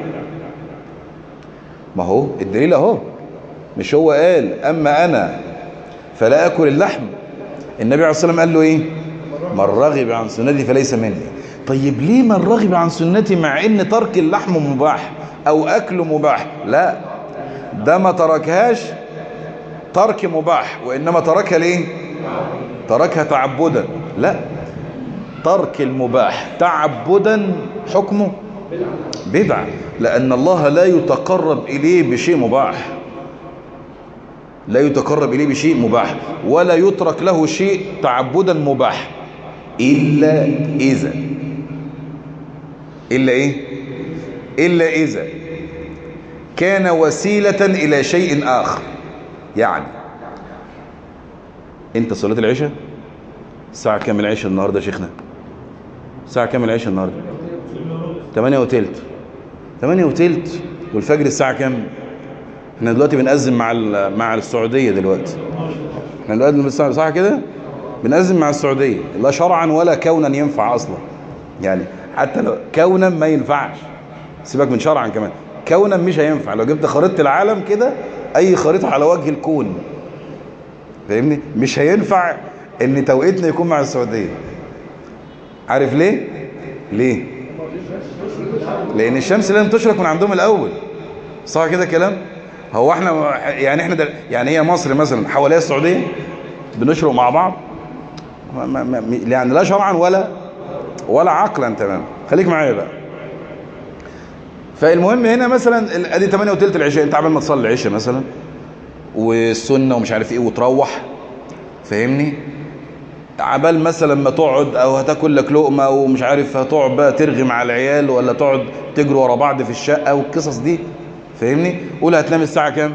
ما هو الدليل اهو مش هو قال اما انا فلا اكل اللحم النبي عليه الصلاه والسلام قال له ايه من رغب عن سنتي فليس مني طيب ليه من رغب عن سنتي مع ان ترك اللحم مباح او اكله مباح لا ده ما تركهاش ترك مباح وانما تركها ليه تركها تعبدا لا ترك المباح تعبدا حكمه بدعة لأن الله لا يتقرب إليه بشيء مباح لا يتقرب إليه بشيء مباح ولا يترك له شيء تعبدا مباح إلا إذا إلا إيه إلا إذا كان وسيلة إلى شيء آخر يعني أنت صلاة العشاء الساعة كام العشاء النهاردة يا شيخنا الساعة كام العشاء النهاردة 8 وتلت 8 وتلت والفجر الساعة كام احنا دلوقتي بنأذن مع مع السعودية دلوقتي احنا دلوقتي صح كده بنأذن مع السعودية لا شرعا ولا كونا ينفع اصلا يعني حتى لو كونا ما ينفعش سيبك من شرعا كمان كونا مش هينفع لو جبت خريطة العالم كده اي خريطة على وجه الكون فاهمني مش هينفع ان توقيتنا يكون مع السعودية عارف ليه ليه لان الشمس لازم تشرق من عندهم الاول صح كده كلام هو احنا يعني احنا يعني هي مصر مثلا حواليها السعوديه بنشرق مع بعض ما ما يعني لا شرعا ولا ولا عقلا تمام خليك معايا بقى فالمهم هنا مثلا ادي 8 وثلث العشاء انت عبال ما تصلي العشاء مثلا والسنه ومش عارف ايه وتروح فاهمني عبال مثلا ما تقعد او هتاكل لك لقمه ومش عارف هتقعد بقى ترغي مع العيال ولا تقعد تجري ورا بعض في الشقه والقصص دي فاهمني قول هتنام الساعه كام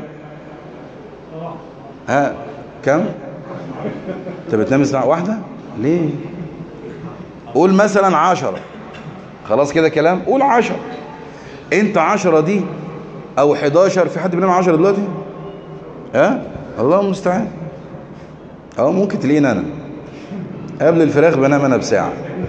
ها كام انت بتنام الساعه واحدة ليه قول مثلا عشرة خلاص كده كلام قول عشرة انت عشرة دي او 11 في حد بينام عشرة دلوقتي ها الله المستعان اه ممكن تلاقيني انا قبل الفراخ بنام انا بساعة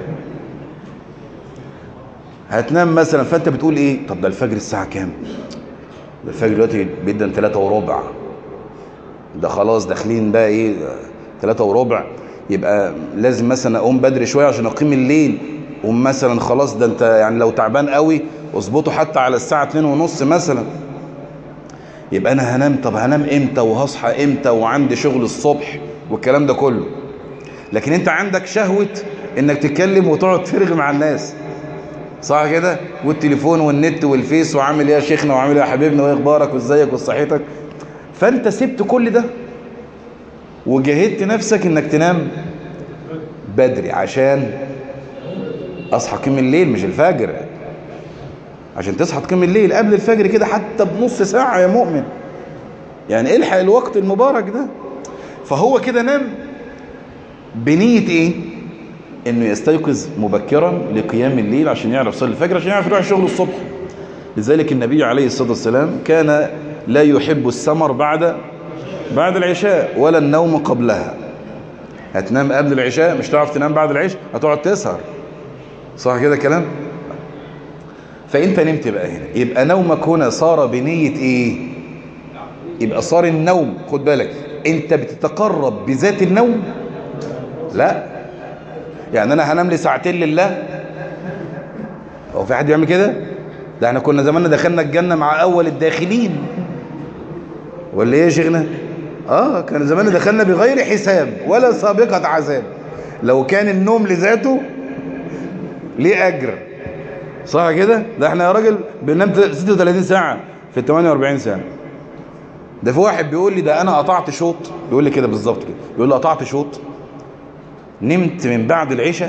هتنام مثلا فانت بتقول ايه طب ده الفجر الساعة كام ده الفجر دلوقتي بيدن ثلاثة وربع ده خلاص داخلين بقى ايه ثلاثة وربع يبقى لازم مثلا اقوم بدري شوية عشان اقيم الليل قوم مثلا خلاص ده انت يعني لو تعبان قوي اظبطه حتى على الساعة اتنين ونص مثلا يبقى انا هنام طب هنام امتى وهصحى امتى وعندي شغل الصبح والكلام ده كله لكن انت عندك شهوة انك تتكلم وتقعد ترغي مع الناس صح كده والتليفون والنت والفيس وعامل ايه يا شيخنا وعامل ايه يا حبيبنا وايه اخبارك وازيك وصحتك فانت سبت كل ده وجهدت نفسك انك تنام بدري عشان اصحى قيم الليل مش الفجر عشان تصحى تقيم الليل قبل الفجر كده حتى بنص ساعة يا مؤمن يعني الحق الوقت المبارك ده فهو كده نام بنية ايه انه يستيقظ مبكرا لقيام الليل عشان يعرف يصلي الفجر عشان يعرف يروح الشغل الصبح لذلك النبي عليه الصلاة والسلام كان لا يحب السمر بعد بعد العشاء ولا النوم قبلها هتنام قبل العشاء مش تعرف تنام بعد العشاء هتقعد تسهر صح كده كلام فانت نمت بقى هنا يبقى نومك هنا صار بنية ايه يبقى صار النوم خد بالك انت بتتقرب بذات النوم لا يعني انا هنام لي ساعتين لله هو في حد يعمل كده ده احنا كنا زماننا دخلنا الجنة مع اول الداخلين ولا ايه يا شيخنا اه كان زماننا دخلنا بغير حساب ولا سابقة عذاب لو كان النوم لذاته ليه اجر صح كده ده احنا يا راجل بننام 36 ساعة في 48 ساعة ده في واحد بيقول لي ده انا قطعت شوط بيقول لي كده بالظبط كده بيقول لي قطعت شوط نمت من بعد العشاء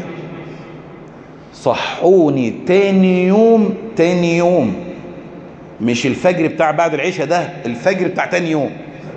صحوني تاني يوم تاني يوم مش الفجر بتاع بعد العشاء ده الفجر بتاع تاني يوم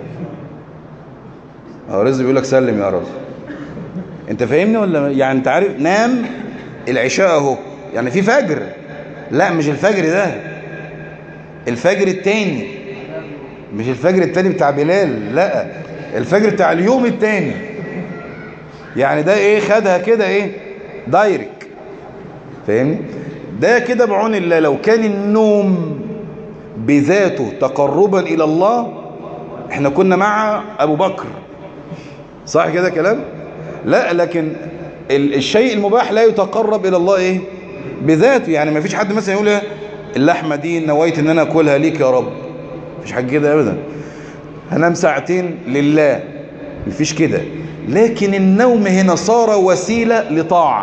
اه رزق بيقول لك سلم يا رب انت فاهمني ولا يعني انت عارف نام العشاء اهو يعني في فجر لا مش الفجر ده الفجر التاني مش الفجر التاني بتاع بلال لا الفجر بتاع اليوم التاني يعني ده ايه خدها كده ايه دايرك فاهمني ده كده بعون الله لو كان النوم بذاته تقربا الى الله احنا كنا مع ابو بكر صح كده كلام لا لكن الشيء المباح لا يتقرب الى الله ايه بذاته يعني ما فيش حد مثلا يقول اللحمه دي نويت ان انا اكلها ليك يا رب مفيش حاجه كده ابدا هنام ساعتين لله مفيش كده لكن النوم هنا صار وسيله لطاعه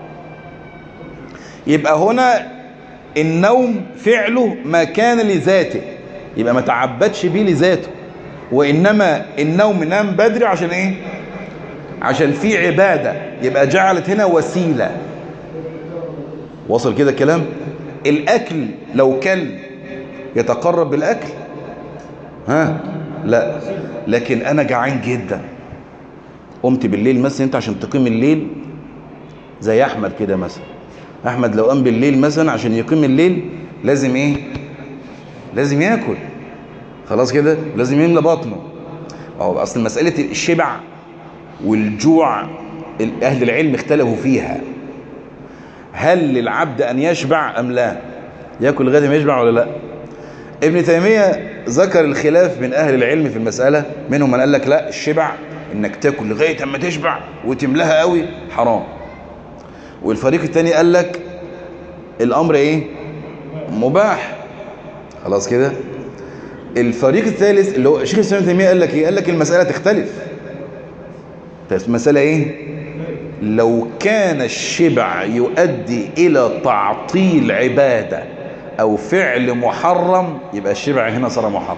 يبقى هنا النوم فعله ما كان لذاته يبقى ما تعبدش بيه لذاته وإنما النوم نام بدري عشان إيه عشان في عبادة يبقى جعلت هنا وسيلة وصل كده كلام الأكل لو كل يتقرب بالأكل ها لا لكن أنا جعان جدا قمت بالليل مثلا أنت عشان تقيم الليل زي أحمد كده مثلا أحمد لو قام بالليل مثلا عشان يقيم الليل لازم إيه لازم يأكل خلاص كده لازم يملى بطنه أو أصل مسألة الشبع والجوع أهل العلم اختلفوا فيها هل للعبد أن يشبع أم لا يأكل لغاية ما يشبع ولا لا ابن تيمية ذكر الخلاف من أهل العلم في المسألة منهم من قال لك لا الشبع انك تاكل لغاية اما تشبع وتملاها قوي حرام والفريق الثاني قال لك الامر ايه مباح خلاص كده الفريق الثالث اللي هو شيخ الاسلام ابن تيميه قال لك ايه قال لك المساله تختلف المساله ايه لو كان الشبع يؤدي الى تعطيل عباده او فعل محرم يبقى الشبع هنا صار محرم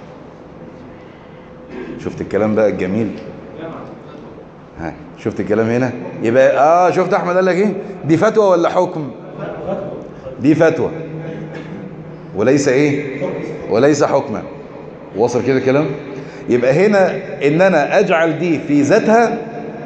شفت الكلام بقى الجميل ها شفت الكلام هنا يبقى اه شفت احمد قال لك ايه دي فتوى ولا حكم دي فتوى وليس ايه وليس حكما وصل كده كلام يبقى هنا ان انا اجعل دي في ذاتها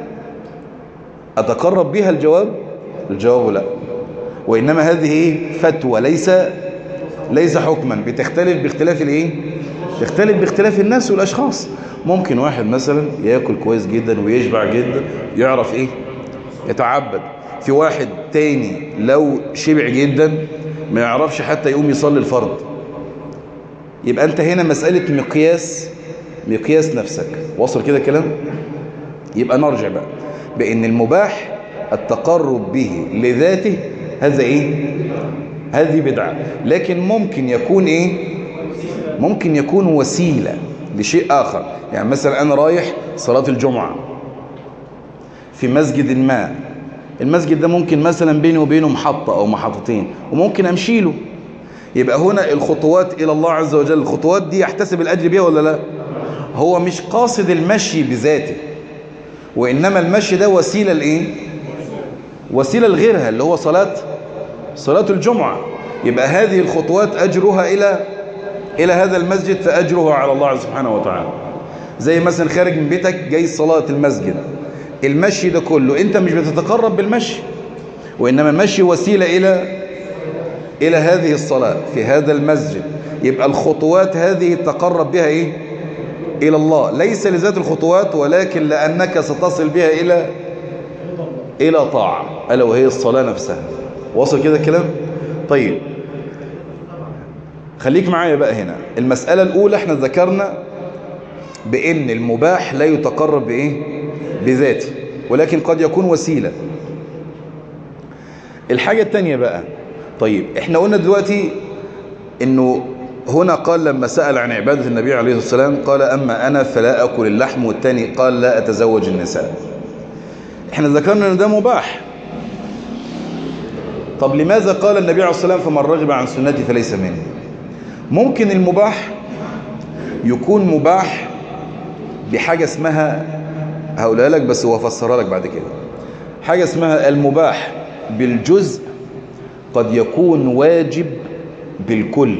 اتقرب بها الجواب الجواب لا وانما هذه ايه فتوى ليس ليس حكما بتختلف باختلاف الايه تختلف باختلاف الناس والاشخاص ممكن واحد مثلا ياكل كويس جدا ويشبع جدا يعرف ايه يتعبد في واحد تاني لو شبع جدا ما يعرفش حتى يقوم يصلي الفرض يبقى انت هنا مسألة مقياس مقياس نفسك وصل كده كلام يبقى نرجع بقى بان المباح التقرب به لذاته هذا ايه هذه بدعة لكن ممكن يكون ايه ممكن يكون وسيلة لشيء آخر يعني مثلا أنا رايح صلاة الجمعة في مسجد ما المسجد ده ممكن مثلا بيني وبينه محطة أو محطتين وممكن أمشي له يبقى هنا الخطوات إلى الله عز وجل الخطوات دي يحتسب الأجر بيها ولا لا هو مش قاصد المشي بذاته وإنما المشي ده وسيلة لإيه وسيلة لغيرها اللي هو صلاة صلاة الجمعة يبقى هذه الخطوات أجرها إلى إلى هذا المسجد فأجرها على الله سبحانه وتعالى زي مثلا خارج من بيتك جاي صلاة المسجد المشي ده كله أنت مش بتتقرب بالمشي وإنما المشي وسيلة إلى إلى هذه الصلاة في هذا المسجد يبقى الخطوات هذه تقرب بها إيه إلى الله ليس لذات الخطوات ولكن لأنك ستصل بها إلى إلى طاعة ألا وهي الصلاة نفسها وصل كده الكلام طيب خليك معايا بقى هنا المسألة الأولى احنا ذكرنا بأن المباح لا يتقرب بإيه بذاته ولكن قد يكون وسيلة الحاجة التانية بقى طيب احنا قلنا دلوقتي انه هنا قال لما سأل عن عبادة النبي عليه الصلاة والسلام قال أما أنا فلا أكل اللحم والتاني قال لا أتزوج النساء احنا ذكرنا ان ده مباح طب لماذا قال النبي عليه الصلاة والسلام فمن رغب عن سنتي فليس مني ممكن المباح يكون مباح بحاجة اسمها هقولها لك بس وافسرها لك بعد كده حاجة اسمها المباح بالجزء قد يكون واجب بالكل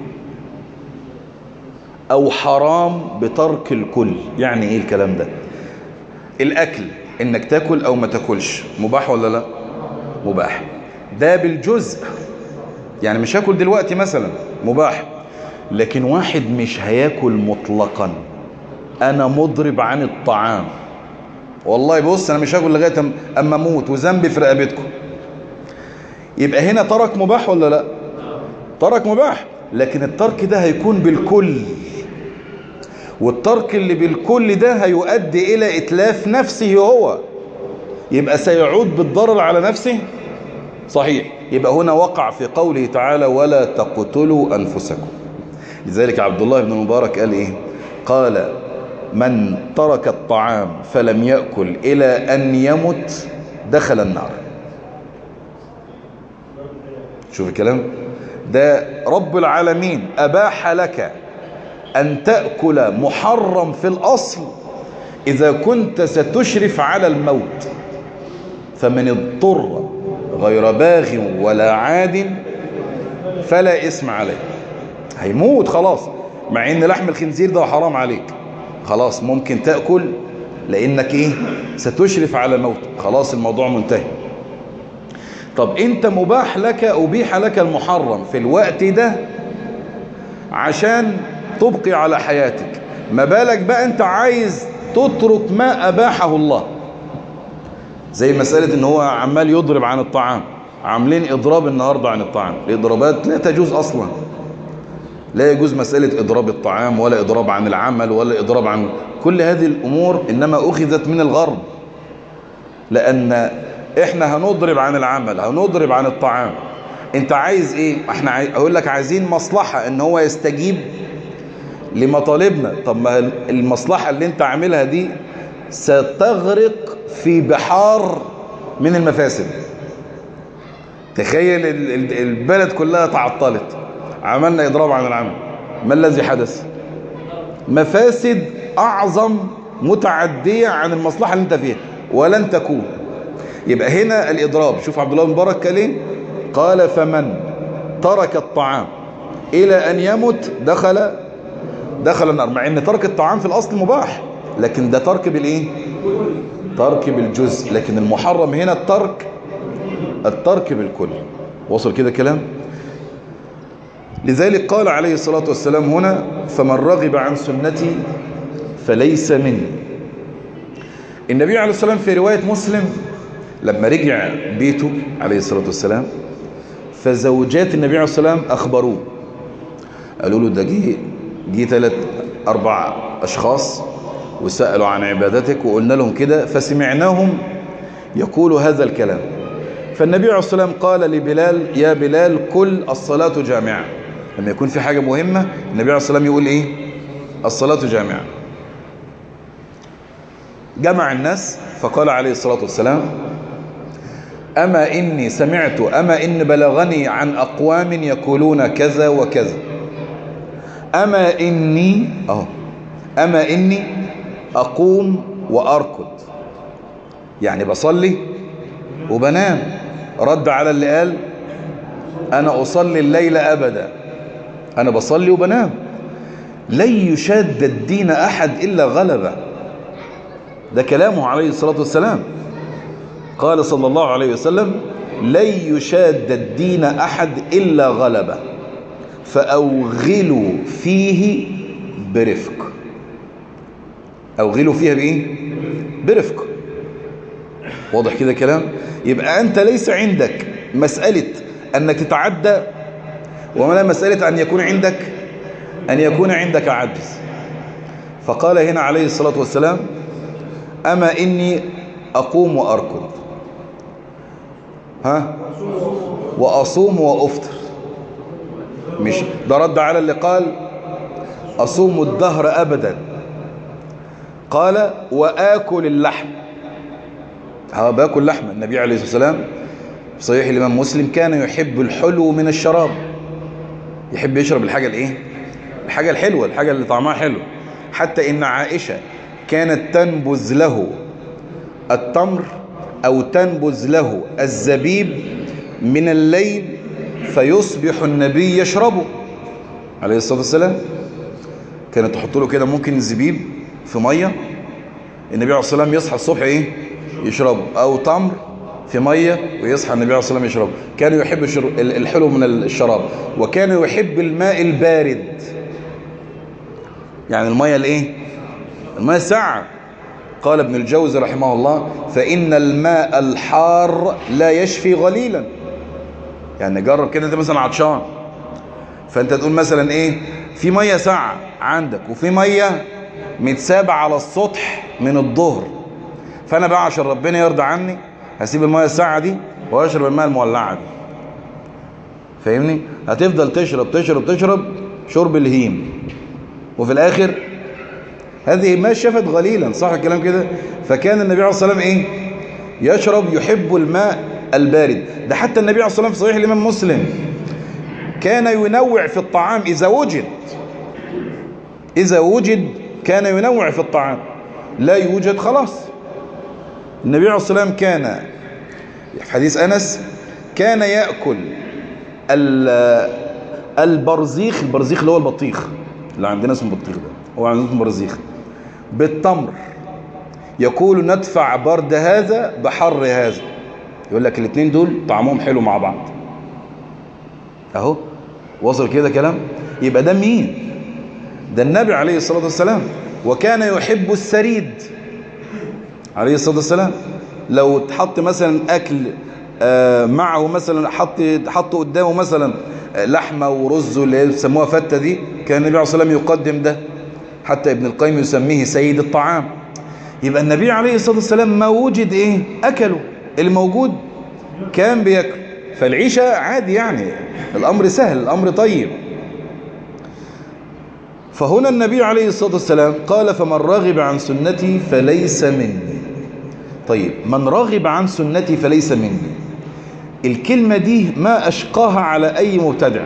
او حرام بترك الكل يعني ايه الكلام ده الاكل انك تاكل او ما تاكلش مباح ولا لا مباح ده بالجزء يعني مش هاكل دلوقتي مثلا مباح لكن واحد مش هياكل مطلقا انا مضرب عن الطعام والله بص انا مش هاكل لغايه اما اموت وذنبي في رقبتكم يبقى هنا ترك مباح ولا لا ترك مباح لكن الترك ده هيكون بالكل والترك اللي بالكل ده هيؤدي الى اتلاف نفسه هو يبقى سيعود بالضرر على نفسه صحيح يبقى هنا وقع في قوله تعالى ولا تقتلوا أنفسكم لذلك عبد الله بن مبارك قال إيه قال من ترك الطعام فلم يأكل إلى أن يمت دخل النار شوف الكلام ده رب العالمين أباح لك أن تأكل محرم في الأصل إذا كنت ستشرف على الموت فمن اضطر غير باغ ولا عاد فلا اسم عليه هيموت خلاص مع ان لحم الخنزير ده حرام عليك خلاص ممكن تأكل لانك ايه ستشرف على الموت خلاص الموضوع منتهي طب انت مباح لك ابيح لك المحرم في الوقت ده عشان تبقي على حياتك ما بالك بقى انت عايز تترك ما اباحه الله زي مسألة ان هو عمال يضرب عن الطعام عاملين اضراب النهاردة عن الطعام الاضرابات لا تجوز اصلا لا يجوز مسألة اضراب الطعام ولا اضراب عن العمل ولا اضراب عن كل هذه الامور انما اخذت من الغرب لان احنا هنضرب عن العمل هنضرب عن الطعام انت عايز ايه احنا عايز اقول لك عايزين مصلحة ان هو يستجيب لمطالبنا طب ما المصلحة اللي انت عاملها دي ستغرق في بحار من المفاسد تخيل البلد كلها تعطلت عملنا إضراب عن العمل ما الذي حدث مفاسد أعظم متعدية عن المصلحة اللي انت فيها ولن تكون يبقى هنا الإضراب شوف عبد الله بن مبارك قال ايه قال فمن ترك الطعام إلى أن يمت دخل دخل النار مع ان ترك الطعام في الأصل مباح لكن ده ترك بالإيه ترك بالجزء لكن المحرم هنا الترك الترك بالكل وصل كده كلام لذلك قال عليه الصلاة والسلام هنا فمن رغب عن سنتي فليس مني النبي عليه الصلاة والسلام في رواية مسلم لما رجع بيته عليه الصلاة والسلام فزوجات النبي عليه الصلاة والسلام أخبروه قالوا له ده جه جه ثلاث أربع أشخاص وسألوا عن عبادتك وقلنا لهم كده فسمعناهم يقول هذا الكلام فالنبي عليه الصلاة والسلام قال لبلال يا بلال كل الصلاة جامعة لما يكون في حاجة مهمة النبي عليه الصلاة والسلام يقول ايه الصلاة جامعة جمع الناس فقال عليه الصلاة والسلام أما إني سمعت أما إن بلغني عن أقوام يقولون كذا وكذا أما إني أهو أما إني أقوم وأركض يعني بصلي وبنام رد على اللي قال أنا أصلي الليل أبدا أنا بصلي وبنام لن يشاد الدين أحد إلا غلبه ده كلامه عليه الصلاة والسلام قال صلى الله عليه وسلم لن يشاد الدين أحد إلا غلبه فأوغلوا فيه برفق أوغلوا فيها بإيه؟ برفق واضح كده كلام يبقى أنت ليس عندك مسألة أنك تتعدى ولا مسألة أن يكون عندك أن يكون عندك عجز فقال هنا عليه الصلاة والسلام أما إني أقوم وأركض ها وأصوم وأفطر مش ده رد على اللي قال أصوم الدهر أبدا قال وآكل اللحم ها باكل لحم النبي عليه الصلاة والسلام في صحيح الإمام مسلم كان يحب الحلو من الشراب يحب يشرب الحاجة الايه الحاجة الحلوة الحاجة اللي طعمها حلو حتى إن عائشة كانت تنبذ له التمر أو تنبذ له الزبيب من الليل فيصبح النبي يشربه عليه الصلاة والسلام كانت تحط له كده ممكن زبيب في مية النبي عليه الصلاة والسلام يصحى الصبح ايه يشربه او تمر في مية ويصحى النبي عليه الصلاة والسلام يشربه كان يحب الحلو من الشراب وكان يحب الماء البارد يعني المية الايه الماء الساعة قال ابن الجوزي رحمه الله فإن الماء الحار لا يشفي غليلا يعني جرب كده انت مثلا عطشان فانت تقول مثلا ايه في مية ساعة عندك وفي مية متسابة على السطح من الظهر فانا بقى عشان ربنا يرضى عني هسيب المية الساعة دي واشرب الماء المولعة دي فاهمني هتفضل تشرب تشرب تشرب شرب الهيم وفي الاخر هذه ما شفت غليلا صح الكلام كده فكان النبي عليه الصلاة والسلام ايه يشرب يحب الماء البارد ده حتى النبي عليه الصلاة والسلام في صحيح الإمام مسلم كان ينوع في الطعام إذا وجد إذا وجد كان ينوع في الطعام لا يوجد خلاص النبي عليه الصلاة والسلام كان في حديث أنس كان يأكل البرزيخ البرزيخ اللي هو البطيخ اللي عندنا اسمه بطيخ ده هو عندنا اسمه برزيخ بالتمر يقول ندفع برد هذا بحر هذا يقول لك الاثنين دول طعمهم حلو مع بعض اهو وصل كده كلام يبقى ده مين ده النبي عليه الصلاة والسلام وكان يحب السريد عليه الصلاة والسلام لو تحط مثلا أكل معه مثلا حط حط قدامه مثلا لحمة ورز اللي بيسموها فتة دي كان النبي عليه الصلاة والسلام يقدم ده حتى ابن القيم يسميه سيد الطعام يبقى النبي عليه الصلاة والسلام ما وجد ايه أكله الموجود كان بياكل فالعيشة عادي يعني الأمر سهل الأمر طيب فهنا النبي عليه الصلاة والسلام قال فمن راغب عن سنتي فليس مني طيب من راغب عن سنتي فليس مني الكلمة دي ما أشقاها على أي مبتدع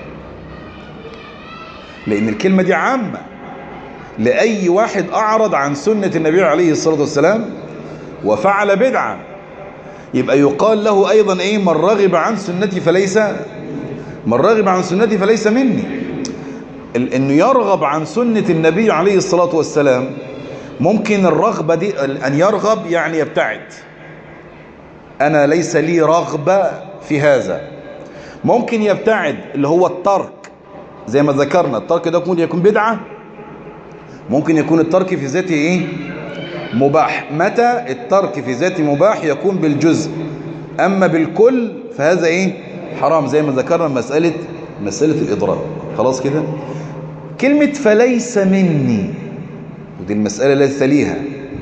لأن الكلمة دي عامة لأي واحد أعرض عن سنة النبي عليه الصلاة والسلام وفعل بدعة يبقى يقال له أيضا إيه من رغب عن سنتي فليس من رغب عن سنتي فليس مني انه يرغب عن سنة النبي عليه الصلاة والسلام ممكن الرغبة دي ان يرغب يعني يبتعد انا ليس لي رغبة في هذا ممكن يبتعد اللي هو الترك زي ما ذكرنا الترك ده ممكن يكون بدعة ممكن يكون الترك في ذاته ايه مباح متى الترك في ذاته مباح يكون بالجزء اما بالكل فهذا ايه حرام زي ما ذكرنا مسألة مسألة الإضرار خلاص كده كلمة فليس مني ودي المسألة التي تليها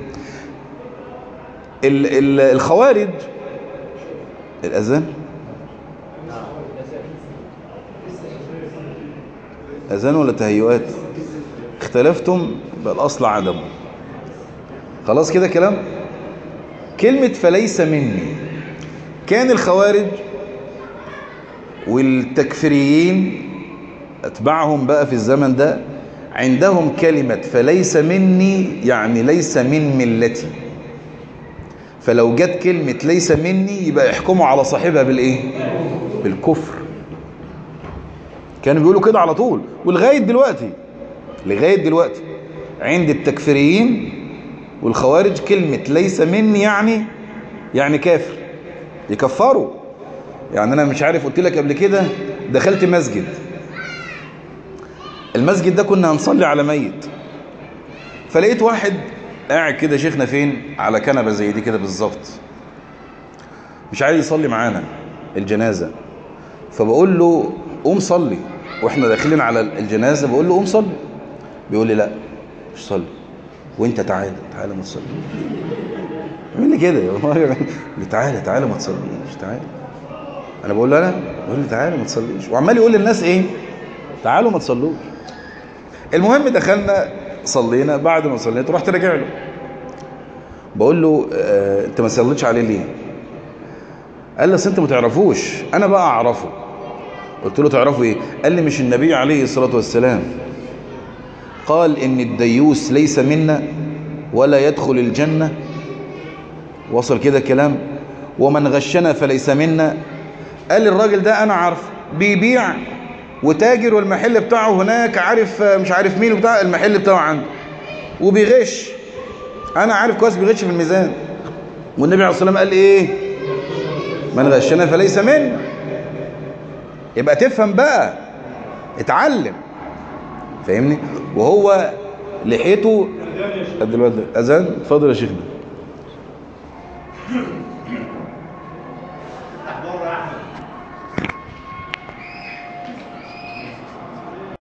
ال ال الخوارج الأذان أذان ولا تهيؤات اختلفتم بالأصل عدمه خلاص كده كلام كلمة فليس مني كان الخوارج والتكفيريين اتبعهم بقى في الزمن ده عندهم كلمة فليس مني يعني ليس من ملتي فلو جت كلمة ليس مني يبقى يحكموا على صاحبها بالإيه بالكفر كانوا بيقولوا كده على طول ولغاية دلوقتي لغاية دلوقتي عند التكفيريين والخوارج كلمة ليس مني يعني يعني كافر يكفروا يعني أنا مش عارف قلت لك قبل كده دخلت مسجد المسجد ده كنا هنصلي على ميت فلقيت واحد قاعد كده شيخنا فين على كنبة زي دي كده بالظبط مش عايز يصلي معانا الجنازة فبقول له قوم صلي واحنا داخلين على الجنازة بقول له قوم صلي بيقول لي لا مش صلي وانت تعالى تعالى ما تصلي يقول لي كده والله تعالى تعالى ما تصليش تعالى انا بقول له انا بقول له تعالى ما تصليش وعمال يقول للناس ايه تعالوا ما تصلوش المهم دخلنا صلينا بعد ما صليت رحت راجع له بقول له اه انت ما صليتش عليه ليه قال لي اصل انت ما تعرفوش انا بقى اعرفه قلت له تعرفوا ايه قال لي مش النبي عليه الصلاه والسلام قال ان الديوس ليس منا ولا يدخل الجنه وصل كده الكلام ومن غشنا فليس منا قال الراجل ده انا عارف بيبيع وتاجر والمحل بتاعه هناك عارف مش عارف مين بتاع المحل بتاعه عنده وبيغش انا عارف كويس بيغش في الميزان والنبي عليه الصلاه والسلام قال ايه من غشنا فليس منا يبقى تفهم بقى اتعلم فاهمني وهو لحيته قد الواد اذان اتفضل يا شيخنا